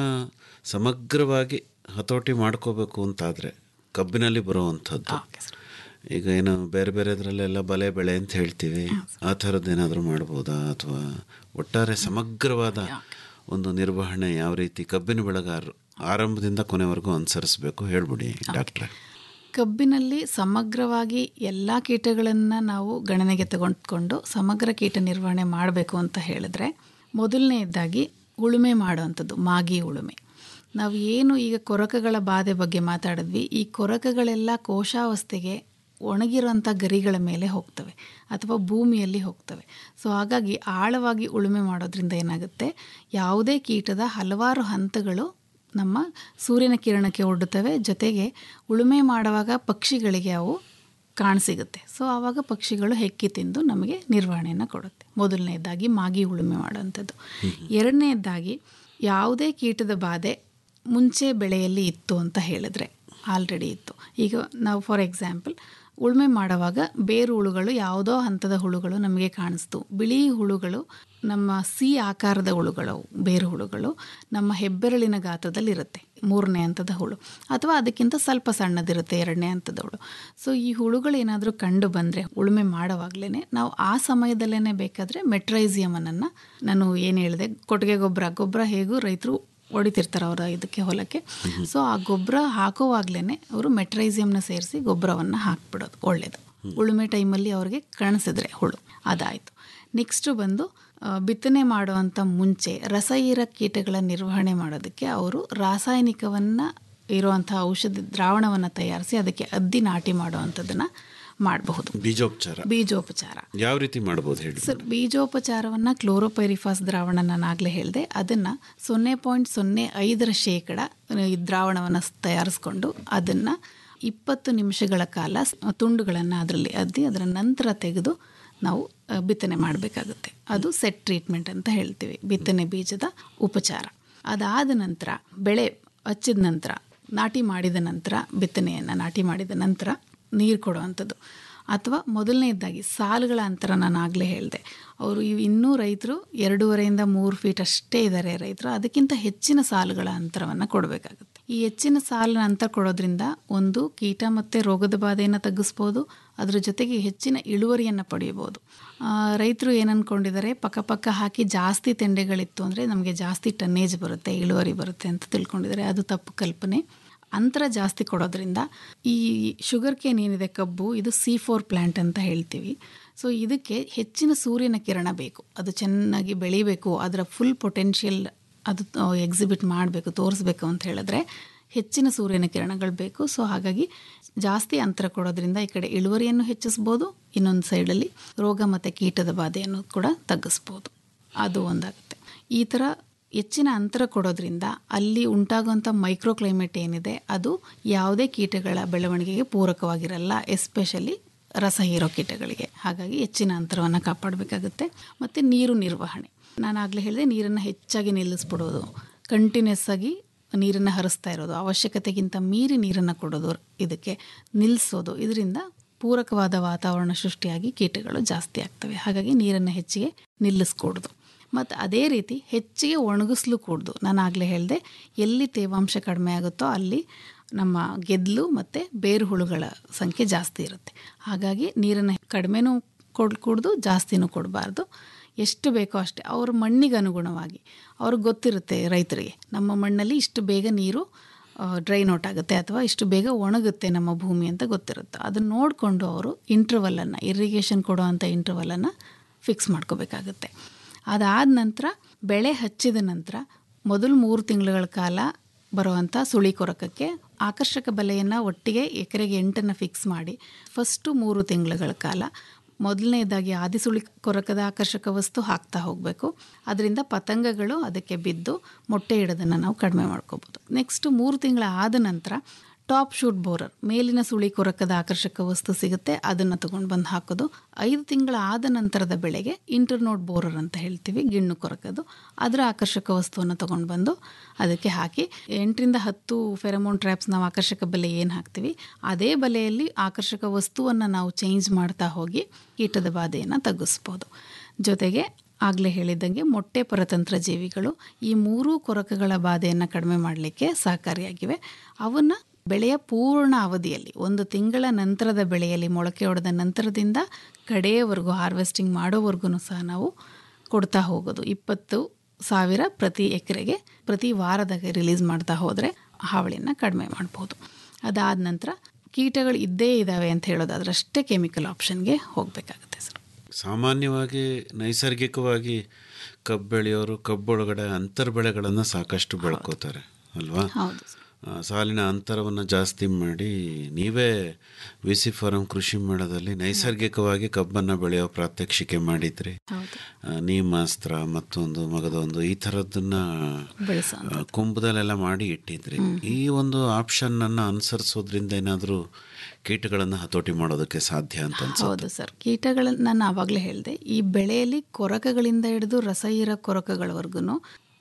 ಸಮಗ್ರವಾಗಿ ಹತೋಟಿ ಮಾಡ್ಕೋಬೇಕು ಅಂತಾದರೆ ಕಬ್ಬಿನಲ್ಲಿ ಬರುವಂಥದ್ದು ಈಗ ಏನು ಬೇರೆ ಬೇರೆದ್ರಲ್ಲೆಲ್ಲ ಬಲೆ ಬೆಳೆ ಅಂತ ಹೇಳ್ತೀವಿ ಆ ಥರದ್ದು ಏನಾದರೂ ಮಾಡ್ಬೋದಾ ಅಥವಾ ಒಟ್ಟಾರೆ ಸಮಗ್ರವಾದ ಒಂದು ನಿರ್ವಹಣೆ ಯಾವ ರೀತಿ ಕಬ್ಬಿನ ಬೆಳೆಗಾರರು ಆರಂಭದಿಂದ ಕೊನೆವರೆಗೂ ಅನುಸರಿಸಬೇಕು ಹೇಳ್ಬಿಡಿ ಡಾಕ್ಟ್ರೆ ಕಬ್ಬಿನಲ್ಲಿ ಸಮಗ್ರವಾಗಿ ಎಲ್ಲ ಕೀಟಗಳನ್ನು ನಾವು ಗಣನೆಗೆ ತಗೊಂಡ್ಕೊಂಡು ಸಮಗ್ರ ಕೀಟ ನಿರ್ವಹಣೆ ಮಾಡಬೇಕು ಅಂತ ಹೇಳಿದ್ರೆ ಮೊದಲನೇದಾಗಿ ಉಳುಮೆ ಮಾಡುವಂಥದ್ದು ಮಾಗಿ ಉಳುಮೆ ನಾವು ಏನು ಈಗ ಕೊರಕಗಳ ಬಾಧೆ ಬಗ್ಗೆ ಮಾತಾಡಿದ್ವಿ ಈ ಕೊರಕಗಳೆಲ್ಲ ಕೋಶಾವಸ್ಥೆಗೆ ಒಣಗಿರೋಂಥ ಗರಿಗಳ ಮೇಲೆ ಹೋಗ್ತವೆ ಅಥವಾ ಭೂಮಿಯಲ್ಲಿ ಹೋಗ್ತವೆ ಸೊ ಹಾಗಾಗಿ ಆಳವಾಗಿ ಉಳುಮೆ ಮಾಡೋದ್ರಿಂದ ಏನಾಗುತ್ತೆ ಯಾವುದೇ ಕೀಟದ ಹಲವಾರು ಹಂತಗಳು ನಮ್ಮ ಸೂರ್ಯನ ಕಿರಣಕ್ಕೆ ಒಡ್ಡುತ್ತವೆ ಜೊತೆಗೆ ಉಳುಮೆ ಮಾಡುವಾಗ ಪಕ್ಷಿಗಳಿಗೆ ಅವು ಕಾಣಸಿಗುತ್ತೆ ಸೊ ಆವಾಗ ಪಕ್ಷಿಗಳು ಹೆಕ್ಕಿ ತಿಂದು ನಮಗೆ ನಿರ್ವಹಣೆಯನ್ನು ಕೊಡುತ್ತೆ ಮೊದಲನೇದಾಗಿ ಮಾಗಿ ಉಳುಮೆ ಮಾಡುವಂಥದ್ದು ಎರಡನೇದಾಗಿ ಯಾವುದೇ ಕೀಟದ ಬಾಧೆ ಮುಂಚೆ ಬೆಳೆಯಲ್ಲಿ ಇತ್ತು ಅಂತ ಹೇಳಿದ್ರೆ ಆಲ್ರೆಡಿ ಇತ್ತು ಈಗ ನಾವು ಫಾರ್ ಎಕ್ಸಾಂಪಲ್ ಉಳುಮೆ ಮಾಡುವಾಗ ಬೇರು ಹುಳುಗಳು ಯಾವುದೋ ಹಂತದ ಹುಳುಗಳು ನಮಗೆ ಕಾಣಿಸ್ತು ಬಿಳಿ ಹುಳುಗಳು ನಮ್ಮ ಸಿ ಆಕಾರದ ಹುಳುಗಳು ಅವು, ಬೇರು ಹುಳುಗಳು ನಮ್ಮ ಹೆಬ್ಬೆರಳಿನ ಗಾತ್ರದಲ್ಲಿರುತ್ತೆ ಮೂರನೇ ಹಂತದ ಹುಳು ಅಥವಾ ಅದಕ್ಕಿಂತ ಸ್ವಲ್ಪ ಸಣ್ಣದಿರುತ್ತೆ ಎರಡನೇ ಹಂತದ ಹುಳು ಸೊ ಈ ಹುಳುಗಳು ಏನಾದರೂ ಕಂಡು ಬಂದರೆ ಉಳುಮೆ ಮಾಡೋವಾಗಲೇ ನಾವು ಆ ಸಮಯದಲ್ಲೇ ಬೇಕಾದರೆ ಮೆಟ್ರೈಸಿಯಮನ್ನು ನಾನು ಏನು ಹೇಳಿದೆ ಕೊಟ್ಟಿಗೆ ಗೊಬ್ಬರ ಗೊಬ್ಬರ ಹೇಗೂ ರೈತರು ಹೊಡಿತಿರ್ತಾರೆ ಅವರ ಇದಕ್ಕೆ ಹೊಲಕ್ಕೆ ಸೊ ಆ ಗೊಬ್ಬರ ಹಾಕೋವಾಗ್ಲೇ ಅವರು ಮೆಟ್ರೈಸಿಯಮ್ನ ಸೇರಿಸಿ ಗೊಬ್ಬರವನ್ನು ಹಾಕ್ಬಿಡೋದು ಒಳ್ಳೆಯದು ಉಳುಮೆ ಟೈಮಲ್ಲಿ ಅವ್ರಿಗೆ ಕಾಣಿಸಿದ್ರೆ ಹುಳು ಅದಾಯಿತು ನೆಕ್ಸ್ಟು ಬಂದು ಆ, ಬಿತ್ತನೆ ಮಾಡುವಂಥ ಮುಂಚೆ ರಸಹೀರ ಕೀಟಗಳ ನಿರ್ವಹಣೆ ಮಾಡೋದಕ್ಕೆ ಅವರು ರಾಸಾಯನಿಕವನ್ನು ಇರುವಂಥ ಔಷಧಿ ದ್ರಾವಣವನ್ನು ತಯಾರಿಸಿ ಅದಕ್ಕೆ ಅದ್ದಿ ನಾಟಿ ಮಾಡುವಂಥದ್ದನ್ನು ಮಾಡಬಹುದು ಬೀಜೋಪಚಾರ ಬೀಜೋಪಚಾರ ಯಾವ ರೀತಿ ಮಾಡ್ಬೋದು ಹೇಳಿ ಸರ್ ಬೀಜೋಪಚಾರವನ್ನು ಕ್ಲೋರೋಪೈರಿಫಾಸ್ ದ್ರಾವಣ ನಾನು ಆಗಲೇ ಹೇಳಿದೆ ಅದನ್ನು ಸೊನ್ನೆ ಪಾಯಿಂಟ್ ಸೊನ್ನೆ ಐದರ ಶೇಕಡ ಈ ದ್ರಾವಣವನ್ನು ತಯಾರಿಸ್ಕೊಂಡು ಅದನ್ನು ಇಪ್ಪತ್ತು ನಿಮಿಷಗಳ ಕಾಲ ಸ್- ತುಂಡುಗಳನ್ನು ಅದರಲ್ಲಿ ಅದ್ದಿ ಅದರ ನಂತರ ತೆಗೆದು ನಾವು ಆ, ಬಿತ್ತನೆ ಮಾಡಬೇಕಾಗುತ್ತೆ ಅದು ಸೆಟ್ ಟ್ರೀಟ್ಮೆಂಟ್ ಅಂತ ಹೇಳ್ತೀವಿ ಬಿತ್ತನೆ ಬೀಜದ ಉಪಚಾರ ಅದಾದ ನಂತರ ಬೆಳೆ ಹಚ್ಚಿದ ನಂತರ ನಾಟಿ ಮಾಡಿದ ನಂತರ ಬಿತ್ತನೆಯನ್ನು ನಾಟಿ ಮಾಡಿದ ನಂತರ ನೀರು ಕೊಡುವಂಥದ್ದು ಅಥವಾ ಮೊದಲನೇದಾಗಿ ಸಾಲುಗಳ ಅಂತರ ನಾನು ಆಗಲೇ ಹೇಳಿದೆ ಅವರು ಇವ್ ಇನ್ನೂ ರೈತರು ಎರಡೂವರೆಯಿಂದ ಮೂರು ಫೀಟ್ ಅಷ್ಟೇ ಇದ್ದಾರೆ ರೈತರು ಅದಕ್ಕಿಂತ ಹೆಚ್ಚಿನ ಸಾಲುಗಳ ಅಂತರವನ್ನು ಕೊಡಬೇಕಾಗುತ್ತೆ ಈ ಹೆಚ್ಚಿನ ಸಾಲಿನ ಅಂತರ ಕೊಡೋದ್ರಿಂದ ಒಂದು ಕೀಟ ಮತ್ತು ರೋಗದ ಬಾಧೆಯನ್ನು ತಗ್ಗಿಸ್ಬೋದು ಅದ್ರ ಜೊತೆಗೆ ಹೆಚ್ಚಿನ ಇಳುವರಿಯನ್ನು ಪಡೆಯಬಹುದು ರೈತರು ಏನು ಅಂದ್ಕೊಂಡಿದ್ದಾರೆ ಪಕ್ಕ ಪಕ್ಕ ಹಾಕಿ ಜಾಸ್ತಿ ತೆಂಡೆಗಳಿತ್ತು ಅಂದರೆ ನಮಗೆ ಜಾಸ್ತಿ ಟನ್ನೇಜ್ ಬರುತ್ತೆ ಇಳುವರಿ ಬರುತ್ತೆ ಅಂತ ತಿಳ್ಕೊಂಡಿದ್ದಾರೆ ಅದು ತಪ್ಪು ಕಲ್ಪನೆ ಅಂತರ ಜಾಸ್ತಿ ಕೊಡೋದ್ರಿಂದ ಈ ಶುಗರ್ ಕೇನ್ ಏನಿದೆ ಕಬ್ಬು ಇದು ಸಿ ಫೋರ್ ಪ್ಲ್ಯಾಂಟ್ ಅಂತ ಹೇಳ್ತೀವಿ ಸೊ ಇದಕ್ಕೆ ಹೆಚ್ಚಿನ ಸೂರ್ಯನ ಕಿರಣ ಬೇಕು ಅದು ಚೆನ್ನಾಗಿ ಬೆಳಿಬೇಕು ಅದರ ಫುಲ್ ಪೊಟೆನ್ಷಿಯಲ್ ಅದು ಎಕ್ಸಿಬಿಟ್ ಮಾಡಬೇಕು ತೋರಿಸ್ಬೇಕು ಅಂತ ಹೇಳಿದ್ರೆ ಹೆಚ್ಚಿನ ಸೂರ್ಯನ ಕಿರಣಗಳು ಬೇಕು ಸೊ ಹಾಗಾಗಿ ಜಾಸ್ತಿ ಅಂತರ ಕೊಡೋದ್ರಿಂದ ಈ ಕಡೆ ಇಳುವರಿಯನ್ನು ಹೆಚ್ಚಿಸ್ಬೋದು ಇನ್ನೊಂದು ಸೈಡಲ್ಲಿ ರೋಗ ಮತ್ತು ಕೀಟದ ಬಾಧೆಯನ್ನು ಕೂಡ ತಗ್ಗಿಸ್ಬೋದು ಅದು ಒಂದಾಗುತ್ತೆ ಈ ಥರ ಹೆಚ್ಚಿನ ಅಂತರ ಕೊಡೋದ್ರಿಂದ ಅಲ್ಲಿ ಉಂಟಾಗುವಂಥ ಮೈಕ್ರೋ ಕ್ಲೈಮೇಟ್ ಏನಿದೆ ಅದು ಯಾವುದೇ ಕೀಟಗಳ ಬೆಳವಣಿಗೆಗೆ ಪೂರಕವಾಗಿರಲ್ಲ ಎಸ್ಪೆಷಲಿ ರಸಹೀರೋ ಕೀಟಗಳಿಗೆ ಹಾಗಾಗಿ ಹೆಚ್ಚಿನ ಅಂತರವನ್ನು ಕಾಪಾಡಬೇಕಾಗುತ್ತೆ ಮತ್ತು ನೀರು ನಿರ್ವಹಣೆ ನಾನು ಆಗಲೇ ಹೇಳಿದೆ ನೀರನ್ನು ಹೆಚ್ಚಾಗಿ ನಿಲ್ಲಿಸ್ಬಿಡೋದು ಕಂಟಿನ್ಯೂಸ್ ಆಗಿ ನೀರನ್ನು ಹರಿಸ್ತಾ ಇರೋದು ಅವಶ್ಯಕತೆಗಿಂತ ಮೀರಿ ನೀರನ್ನು ಕೊಡೋದು ಇದಕ್ಕೆ ನಿಲ್ಲಿಸೋದು ಇದರಿಂದ ಪೂರಕವಾದ ವಾತಾವರಣ ಸೃಷ್ಟಿಯಾಗಿ ಕೀಟಗಳು ಜಾಸ್ತಿ ಆಗ್ತವೆ ಹಾಗಾಗಿ ನೀರನ್ನು ಹೆಚ್ಚಿಗೆ ನಿಲ್ಲಿಸ್ಕೊಡ್ದು ಮತ್ತು ಅದೇ ರೀತಿ ಹೆಚ್ಚಿಗೆ ಒಣಗಿಸ್ಲು ಕೂಡ್ದು ನಾನು ಆಗಲೇ ಹೇಳಿದೆ ಎಲ್ಲಿ ತೇವಾಂಶ ಕಡಿಮೆ ಆಗುತ್ತೋ ಅಲ್ಲಿ ನಮ್ಮ ಗೆದ್ಲು ಮತ್ತು ಬೇರು ಹುಳುಗಳ ಸಂಖ್ಯೆ ಜಾಸ್ತಿ ಇರುತ್ತೆ ಹಾಗಾಗಿ ನೀರನ್ನು ಕಡಿಮೆನೂ ಕೊಡ್ ಕುಡ್ದು ಜಾಸ್ತಿನೂ ಕೊಡಬಾರ್ದು ಎಷ್ಟು ಬೇಕೋ ಅಷ್ಟೇ ಅವ್ರ ಮಣ್ಣಿಗೆ ಅನುಗುಣವಾಗಿ ಅವ್ರಿಗೆ ಗೊತ್ತಿರುತ್ತೆ ರೈತರಿಗೆ ನಮ್ಮ ಮಣ್ಣಲ್ಲಿ ಇಷ್ಟು ಬೇಗ ನೀರು ಡ್ರೈನ್ ಔಟ್ ಆಗುತ್ತೆ ಅಥವಾ ಇಷ್ಟು ಬೇಗ ಒಣಗುತ್ತೆ ನಮ್ಮ ಭೂಮಿ ಅಂತ ಗೊತ್ತಿರುತ್ತೆ ಅದನ್ನು ನೋಡಿಕೊಂಡು ಅವರು ಇಂಟರ್ವಲನ್ನು ಇರಿಗೇಷನ್ ಕೊಡುವಂಥ ಇಂಟರ್ವಲನ್ನು ಫಿಕ್ಸ್ ಮಾಡ್ಕೋಬೇಕಾಗತ್ತೆ ಅದಾದ ನಂತರ ಬೆಳೆ ಹಚ್ಚಿದ ನಂತರ ಮೊದಲು ಮೂರು ತಿಂಗಳುಗಳ ಕಾಲ ಬರುವಂಥ ಸುಳಿ ಕೊರಕಕ್ಕೆ ಆಕರ್ಷಕ ಬಲೆಯನ್ನು ಒಟ್ಟಿಗೆ ಎಕರೆಗೆ ಎಂಟನ್ನು ಫಿಕ್ಸ್ ಮಾಡಿ ಫಸ್ಟು ಮೂರು ತಿಂಗಳುಗಳ ಕಾಲ ಮೊದಲನೇದಾಗಿ ಆದಿಸುಳಿ ಕೊರಕದ ಆಕರ್ಷಕ ವಸ್ತು ಹಾಕ್ತಾ ಹೋಗಬೇಕು ಅದರಿಂದ ಪತಂಗಗಳು ಅದಕ್ಕೆ ಬಿದ್ದು ಮೊಟ್ಟೆ ಇಡೋದನ್ನು ನಾವು ಕಡಿಮೆ ಮಾಡ್ಕೋಬೋದು ನೆಕ್ಸ್ಟು ಮೂರು ತಿಂಗಳ ಆದ ನಂತರ ಟಾಪ್ ಶೂಟ್ ಬೋರರ್ ಮೇಲಿನ ಸುಳಿ ಕೊರಕದ ಆಕರ್ಷಕ ವಸ್ತು ಸಿಗುತ್ತೆ ಅದನ್ನು ತೊಗೊಂಡು ಬಂದು ಹಾಕೋದು ಐದು ತಿಂಗಳ ಆದ ನಂತರದ ಬೆಳೆಗೆ ಇಂಟರ್ನೋಟ್ ಬೋರರ್ ಅಂತ ಹೇಳ್ತೀವಿ ಗಿಣ್ಣು ಕೊರಕದು ಅದರ ಆಕರ್ಷಕ ವಸ್ತುವನ್ನು ತೊಗೊಂಡು ಬಂದು ಅದಕ್ಕೆ ಹಾಕಿ ಎಂಟರಿಂದ ಹತ್ತು ಫೆರಮೋನ್ ಟ್ರ್ಯಾಪ್ಸ್ ನಾವು ಆಕರ್ಷಕ ಬಲೆ ಏನು ಹಾಕ್ತೀವಿ ಅದೇ ಬಲೆಯಲ್ಲಿ ಆಕರ್ಷಕ ವಸ್ತುವನ್ನು ನಾವು ಚೇಂಜ್ ಮಾಡ್ತಾ ಹೋಗಿ ಕೀಟದ ಬಾಧೆಯನ್ನು ತಗ್ಗಿಸ್ಬೋದು ಜೊತೆಗೆ ಆಗಲೇ ಹೇಳಿದಂಗೆ ಮೊಟ್ಟೆ ಪರತಂತ್ರ ಜೀವಿಗಳು ಈ ಮೂರೂ ಕೊರಕಗಳ ಬಾಧೆಯನ್ನು ಕಡಿಮೆ ಮಾಡಲಿಕ್ಕೆ ಸಹಕಾರಿಯಾಗಿವೆ ಅವನ್ನು ಬೆಳೆಯ ಪೂರ್ಣ ಅವಧಿಯಲ್ಲಿ ಒಂದು ತಿಂಗಳ ನಂತರದ ಬೆಳೆಯಲ್ಲಿ ಮೊಳಕೆ ಹೊಡೆದ ನಂತರದಿಂದ ಕಡೆಯವರೆಗೂ ಹಾರ್ವೆಸ್ಟಿಂಗ್ ಮಾಡೋವರೆಗೂ ಸಹ ನಾವು ಕೊಡ್ತಾ ಹೋಗೋದು ಇಪ್ಪತ್ತು ಸಾವಿರ ಪ್ರತಿ ಎಕರೆಗೆ ಪ್ರತಿ ವಾರದಾಗ ರಿಲೀಸ್ ಮಾಡ್ತಾ ಹೋದರೆ ಹಾವಳಿಯನ್ನು ಕಡಿಮೆ ಮಾಡ್ಬೋದು ಅದಾದ ನಂತರ ಕೀಟಗಳು ಇದ್ದೇ ಇದ್ದಾವೆ ಅಂತ ಹೇಳೋದಾದ್ರಷ್ಟೇ ಕೆಮಿಕಲ್ ಆಪ್ಷನ್ಗೆ ಹೋಗಬೇಕಾಗುತ್ತೆ ಸರ್ ಸಾಮಾನ್ಯವಾಗಿ ನೈಸರ್ಗಿಕವಾಗಿ ಕಬ್ಬು ಬೆಳೆಯೋರು ಕಬ್ಬೊಳಗಡೆ ಅಂತರ್ ಬೆಳೆಗಳನ್ನು ಸಾಕಷ್ಟು ಬೆಳ್ಕೋತಾರೆ ಅಲ್ವಾ ಹೌದು ಆ, ಸಾಲಿನ ಅಂತರವನ್ನು ಜಾಸ್ತಿ ಮಾಡಿ ನೀವೇ ವಿ ಸಿ ಫಾರಂ ಕೃಷಿ ಮೇಳದಲ್ಲಿ ನೈಸರ್ಗಿಕವಾಗಿ ಕಬ್ಬನ್ನು ಬೆಳೆಯೋ ಪ್ರಾತ್ಯಕ್ಷಿಕೆ ಮಾಡಿದ್ರಿ ಹೌದು ಆ, ನೀಮಾಸ್ತ್ರ ಮತ್ತೊಂದು ಮಗದೊಂದು ಈ ಥರದ್ದನ್ನ ಬೆಳೆಸೋ ಆ, ಕುಂಭದಲ್ಲೆಲ್ಲ ಮಾಡಿ ಇಟ್ಟಿದ್ರಿ ಈ ಒಂದು ಆಪ್ಷನ್ನನ್ನು ಅನುಸರಿಸೋದ್ರಿಂದ ಏನಾದರೂ ಕೀಟಗಳನ್ನು ಹತೋಟಿ ಮಾಡೋದಕ್ಕೆ ಸಾಧ್ಯ ಅಂತ ಅನ್ಸುತ್ತೆ ಹೌದು ಸರ್ ಕೀಟಗಳನ್ನು ನಾನು ಆವಾಗಲೇ ಹೇಳಿದೆ ಈ ಬೆಳೆಯಲ್ಲಿ ಕೊರಕಗಳಿಂದ ಹಿಡಿದು ರಸಹೀರ ಕೊರಕಗಳವರೆಗೂ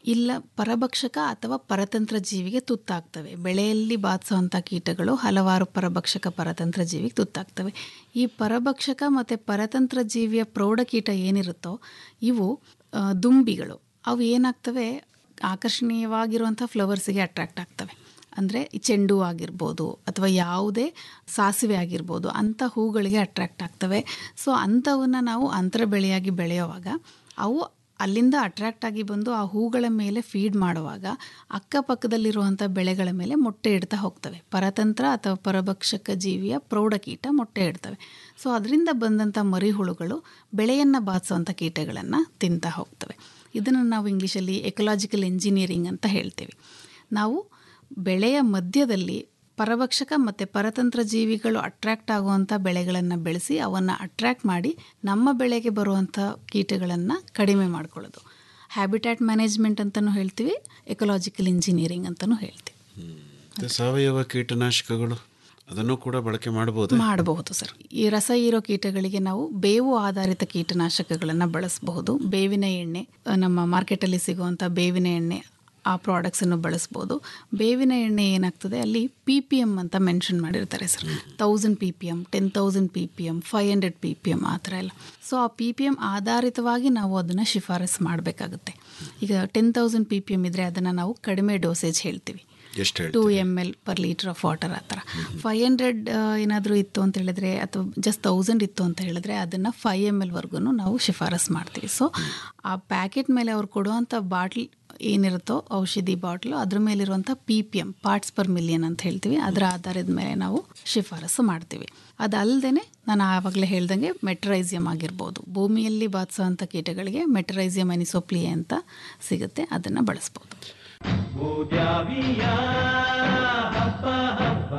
ಇಲ್ಲ ಪರಭಕ್ಷಕ ಅಥವಾ ಪರತಂತ್ರ ಜೀವಿಗೆ ತುತ್ತಾಗ್ತವೆ ಬೆಳೆಯಲ್ಲಿ ಬಾಧಿಸುವಂಥ ಕೀಟಗಳು ಹಲವಾರು ಪರಭಕ್ಷಕ ಪರತಂತ್ರ ಜೀವಿಗೆ ತುತ್ತಾಗ್ತವೆ ಈ ಪರಭಕ್ಷಕ ಮತ್ತು ಪರತಂತ್ರ ಜೀವಿಯ ಪ್ರೌಢಕೀಟ ಏನಿರುತ್ತೋ ಇವು ಆ, ದುಂಬಿಗಳು ಅವು ಏನಾಗ್ತವೆ ಆಕರ್ಷಣೀಯವಾಗಿರುವಂಥ ಫ್ಲವರ್ಸಿಗೆ ಅಟ್ರಾಕ್ಟ್ ಆಗ್ತವೆ ಅಂದರೆ ಚೆಂಡು ಆಗಿರ್ಬೋದು ಅಥವಾ ಯಾವುದೇ ಸಾಸಿವೆ ಆಗಿರ್ಬೋದು ಅಂಥ ಹೂಗಳಿಗೆ ಅಟ್ರಾಕ್ಟ್ ಆಗ್ತವೆ ಸೊ ಅಂಥವನ್ನ ನಾವು ಅಂತರ ಬೆಳೆಯಾಗಿ ಬೆಳೆಯುವಾಗ ಅವು ಅಲ್ಲಿಂದ ಅಟ್ರಾಕ್ಟ್ ಆಗಿ ಬಂದು ಆ ಹೂಗಳ ಮೇಲೆ ಫೀಡ್ ಮಾಡುವಾಗ ಅಕ್ಕಪಕ್ಕದಲ್ಲಿರುವಂಥ ಬೆಳೆಗಳ ಮೇಲೆ ಮೊಟ್ಟೆ ಇಡ್ತಾ ಹೋಗ್ತವೆ ಪರತಂತ್ರ ಅಥವಾ ಪರಭಕ್ಷಕ ಜೀವಿಯ ಪ್ರೌಢಕೀಟ ಮೊಟ್ಟೆ ಇಡ್ತವೆ ಸೊ ಅದರಿಂದ ಬಂದಂಥ ಮರಿಹುಳುಗಳು ಬೆಳೆಯನ್ನು ಬಾಧಿಸುವಂಥ ಕೀಟಗಳನ್ನು ತಿಂತಾ ಹೋಗ್ತವೆ ಇದನ್ನು ನಾವು ಇಂಗ್ಲೀಷಲ್ಲಿ ಎಕಲಾಜಿಕಲ್ ಎಂಜಿನಿಯರಿಂಗ್ ಅಂತ ಹೇಳ್ತೀವಿ ನಾವು ಬೆಳೆಯ ಮಧ್ಯದಲ್ಲಿ ಪರಭಕ್ಷಕ ಮತ್ತು ಪರತಂತ್ರ ಜೀವಿಗಳು ಅಟ್ರಾಕ್ಟ್ ಆಗುವಂಥ ಬೆಳೆಗಳನ್ನು ಬೆಳೆಸಿ ಅವನ್ನು ಅಟ್ರಾಕ್ಟ್ ಮಾಡಿ ನಮ್ಮ ಬೆಳೆಗೆ ಬರುವಂಥ ಕೀಟಗಳನ್ನು ಕಡಿಮೆ ಮಾಡ್ಕೊಳ್ಳೋದು ಹ್ಯಾಬಿಟ್ಯಾಟ್ ಮ್ಯಾನೇಜ್ಮೆಂಟ್ ಅಂತಲೂ ಹೇಳ್ತೀವಿ ಎಕಲಾಜಿಕಲ್ ಇಂಜಿನಿಯರಿಂಗ್ ಅಂತಲೂ ಹೇಳ್ತೀವಿ ಮತ್ತೆ ಸಾವಯವ ಕೀಟನಾಶಕಗಳು ಅದನ್ನು ಕೂಡ ಬಳಕೆ ಮಾಡಬಹುದು ಮಾಡಬಹುದು ಸರ್ ಈ ರಸ ಹೀರೋ ಕೀಟಗಳಿಗೆ ನಾವು ಬೇವು ಆಧಾರಿತ ಕೀಟನಾಶಕಗಳನ್ನು ಬಳಸಬಹುದು ಬೇವಿನ ಎಣ್ಣೆ ಅಹ್, ನಮ್ಮ ಮಾರ್ಕೆಟಲ್ಲಿ ಸಿಗುವಂಥ ಬೇವಿನ ಎಣ್ಣೆ ಆ ಪ್ರಾಡಕ್ಟ್ಸನ್ನು ಬಳಸ್ಬೋದು ಬೇವಿನ ಎಣ್ಣೆ ಏನಾಗ್ತದೆ ಅಲ್ಲಿ ಪಿ ಪಿ ಎಮ್ ಅಂತ ಮೆನ್ಷನ್ ಮಾಡಿರ್ತಾರೆ sir thousand P P M ten thousand P P M five hundred P P M ಆ ಥರ ಎಲ್ಲ ಸೊ ಆ ಪಿ ಪಿ ಎಮ್ ಆಧಾರಿತವಾಗಿ ನಾವು ಅದನ್ನು ಶಿಫಾರಸು ಮಾಡಬೇಕಾಗುತ್ತೆ ಈಗ ten thousand P P M ಇದ್ದರೆ ಅದನ್ನು ನಾವು ಕಡಿಮೆ ಡೋಸೇಜ್ ಹೇಳ್ತೀವಿ ಎಷ್ಟು ಟೂ ಹೇಳ್ತೀವಿ M L per litre of water ಆ ಥರ ಫೈವ್ ಹಂಡ್ರೆಡ್ ಏನಾದರೂ ಇತ್ತು ಅಂತ ಹೇಳಿದ್ರೆ ಅಥವಾ ಜಸ್ಟ್ ತೌಸಂಡ್ ಇತ್ತು ಅಂತ ಹೇಳಿದ್ರೆ ಅದನ್ನು ಫೈವ್ ಎಮ್ ಎಲ್ವರೆಗೂ ನಾವು ಶಿಫಾರಸ್ ಮಾಡ್ತೀವಿ ಸೊ ಆ ಪ್ಯಾಕೆಟ್ ಮೇಲೆ ಅವ್ರು ಕೊಡುವಂಥ ಬಾಟ್ಲ್ ಏನಿರುತ್ತೋ ಔಷಧಿ ಬಾಟ್ಲು ಅದ್ರ ಮೇಲಿರುವಂಥ P P M parts per million ಅಂತ ಹೇಳ್ತೀವಿ ಅದರ ಆಧಾರದ ಮೇಲೆ ನಾವು ಶಿಫಾರಸು ಮಾಡ್ತೀವಿ ಅದಲ್ಲದೆ ನಾನು ಆವಾಗಲೇ ಹೇಳ್ದಂಗೆ ಮೆಟ್ರೈಸಿಯಮ್ ಆಗಿರ್ಬೋದು ಭೂಮಿಯಲ್ಲಿ ಬಾಧಿಸುವಂಥ ಕೀಟಗಳಿಗೆ ಮೆಟ್ರೈಸಿಯಮ್ ಅನಿಸೋಪ್ಲಿಯೆ ಅಂತ ಸಿಗುತ್ತೆ ಅದನ್ನು ಬಳಸ್ಬೋದು ದ್ಯಾವಿಯ ಹಬ್ಬ ಹಬ್ಬ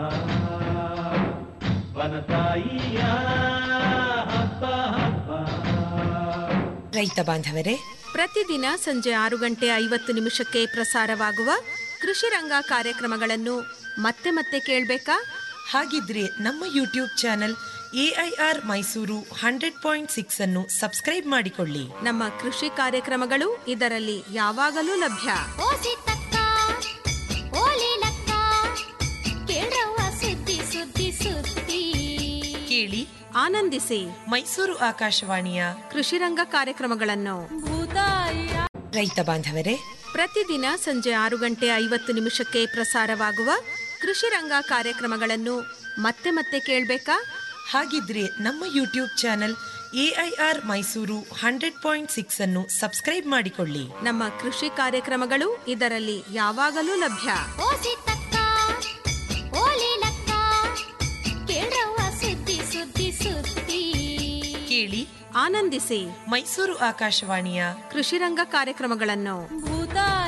ವನತಾಯಿಯ ಹಬ್ಬ ಹಬ್ಬ ರೈತ ಬಾಂಧವರೇ ಪ್ರತಿದಿನ ಸಂಜೆ ಆರು ಗಂಟೆ ಐವತ್ತು ನಿಮಿಷಕ್ಕೆ ಪ್ರಸಾರವಾಗುವ ಕೃಷಿ ರಂಗ ಕಾರ್ಯಕ್ರಮಗಳನ್ನು ಮತ್ತೆ ಮತ್ತೆ ಕೇಳಬೇಕಾ ಹಾಗಿದ್ರೆ ನಮ್ಮ YouTube channel AIR Mysuru hundred point six ಅನ್ನು ಸಬ್ಸ್ಕ್ರೈಬ್ ಮಾಡಿಕೊಳ್ಳಿ ನಮ್ಮ ಕೃಷಿ ಕಾರ್ಯಕ್ರಮಗಳು ಇದರಲ್ಲಿ ಯಾವಾಗಲೂ ಲಭ್ಯ ಕೇಳಿ ಆನಂದಿಸಿ ಮೈಸೂರು ಆಕಾಶವಾಣಿಯ ಕೃಷಿ ರಂಗ ಕಾರ್ಯಕ್ರಮಗಳನ್ನು ರೈತ ಬಾಂಧವರೇ ಪ್ರತಿದಿನ ಸಂಜೆ ಆರು ಗಂಟೆ ಐವತ್ತು ನಿಮಿಷಕ್ಕೆ ಪ್ರಸಾರವಾಗುವ ಕೃಷಿ ರಂಗ ಕಾರ್ಯಕ್ರಮಗಳನ್ನು ಮತ್ತೆ ಮತ್ತೆ ಕೇಳಬೇಕಾ ಹಾಗಿದ್ರೆ ನಮ್ಮ YouTube channel AIR Mysuru hundred point six ಅನ್ನು ಸಬ್ಸ್ಕ್ರೈಬ್ ಮಾಡಿಕೊಳ್ಳಿ ನಮ್ಮ ಕೃಷಿ ಕಾರ್ಯಕ್ರಮಗಳು ಇದರಲ್ಲಿ ಯಾವಾಗಲೂ ಲಭ್ಯ ಕೇಳಿ ಆನಂದಿಸಿ ಮೈಸೂರು ಆಕಾಶವಾಣಿಯ ಕೃಷಿ ರಂಗ ಕಾರ್ಯಕ್ರಮಗಳನ್ನು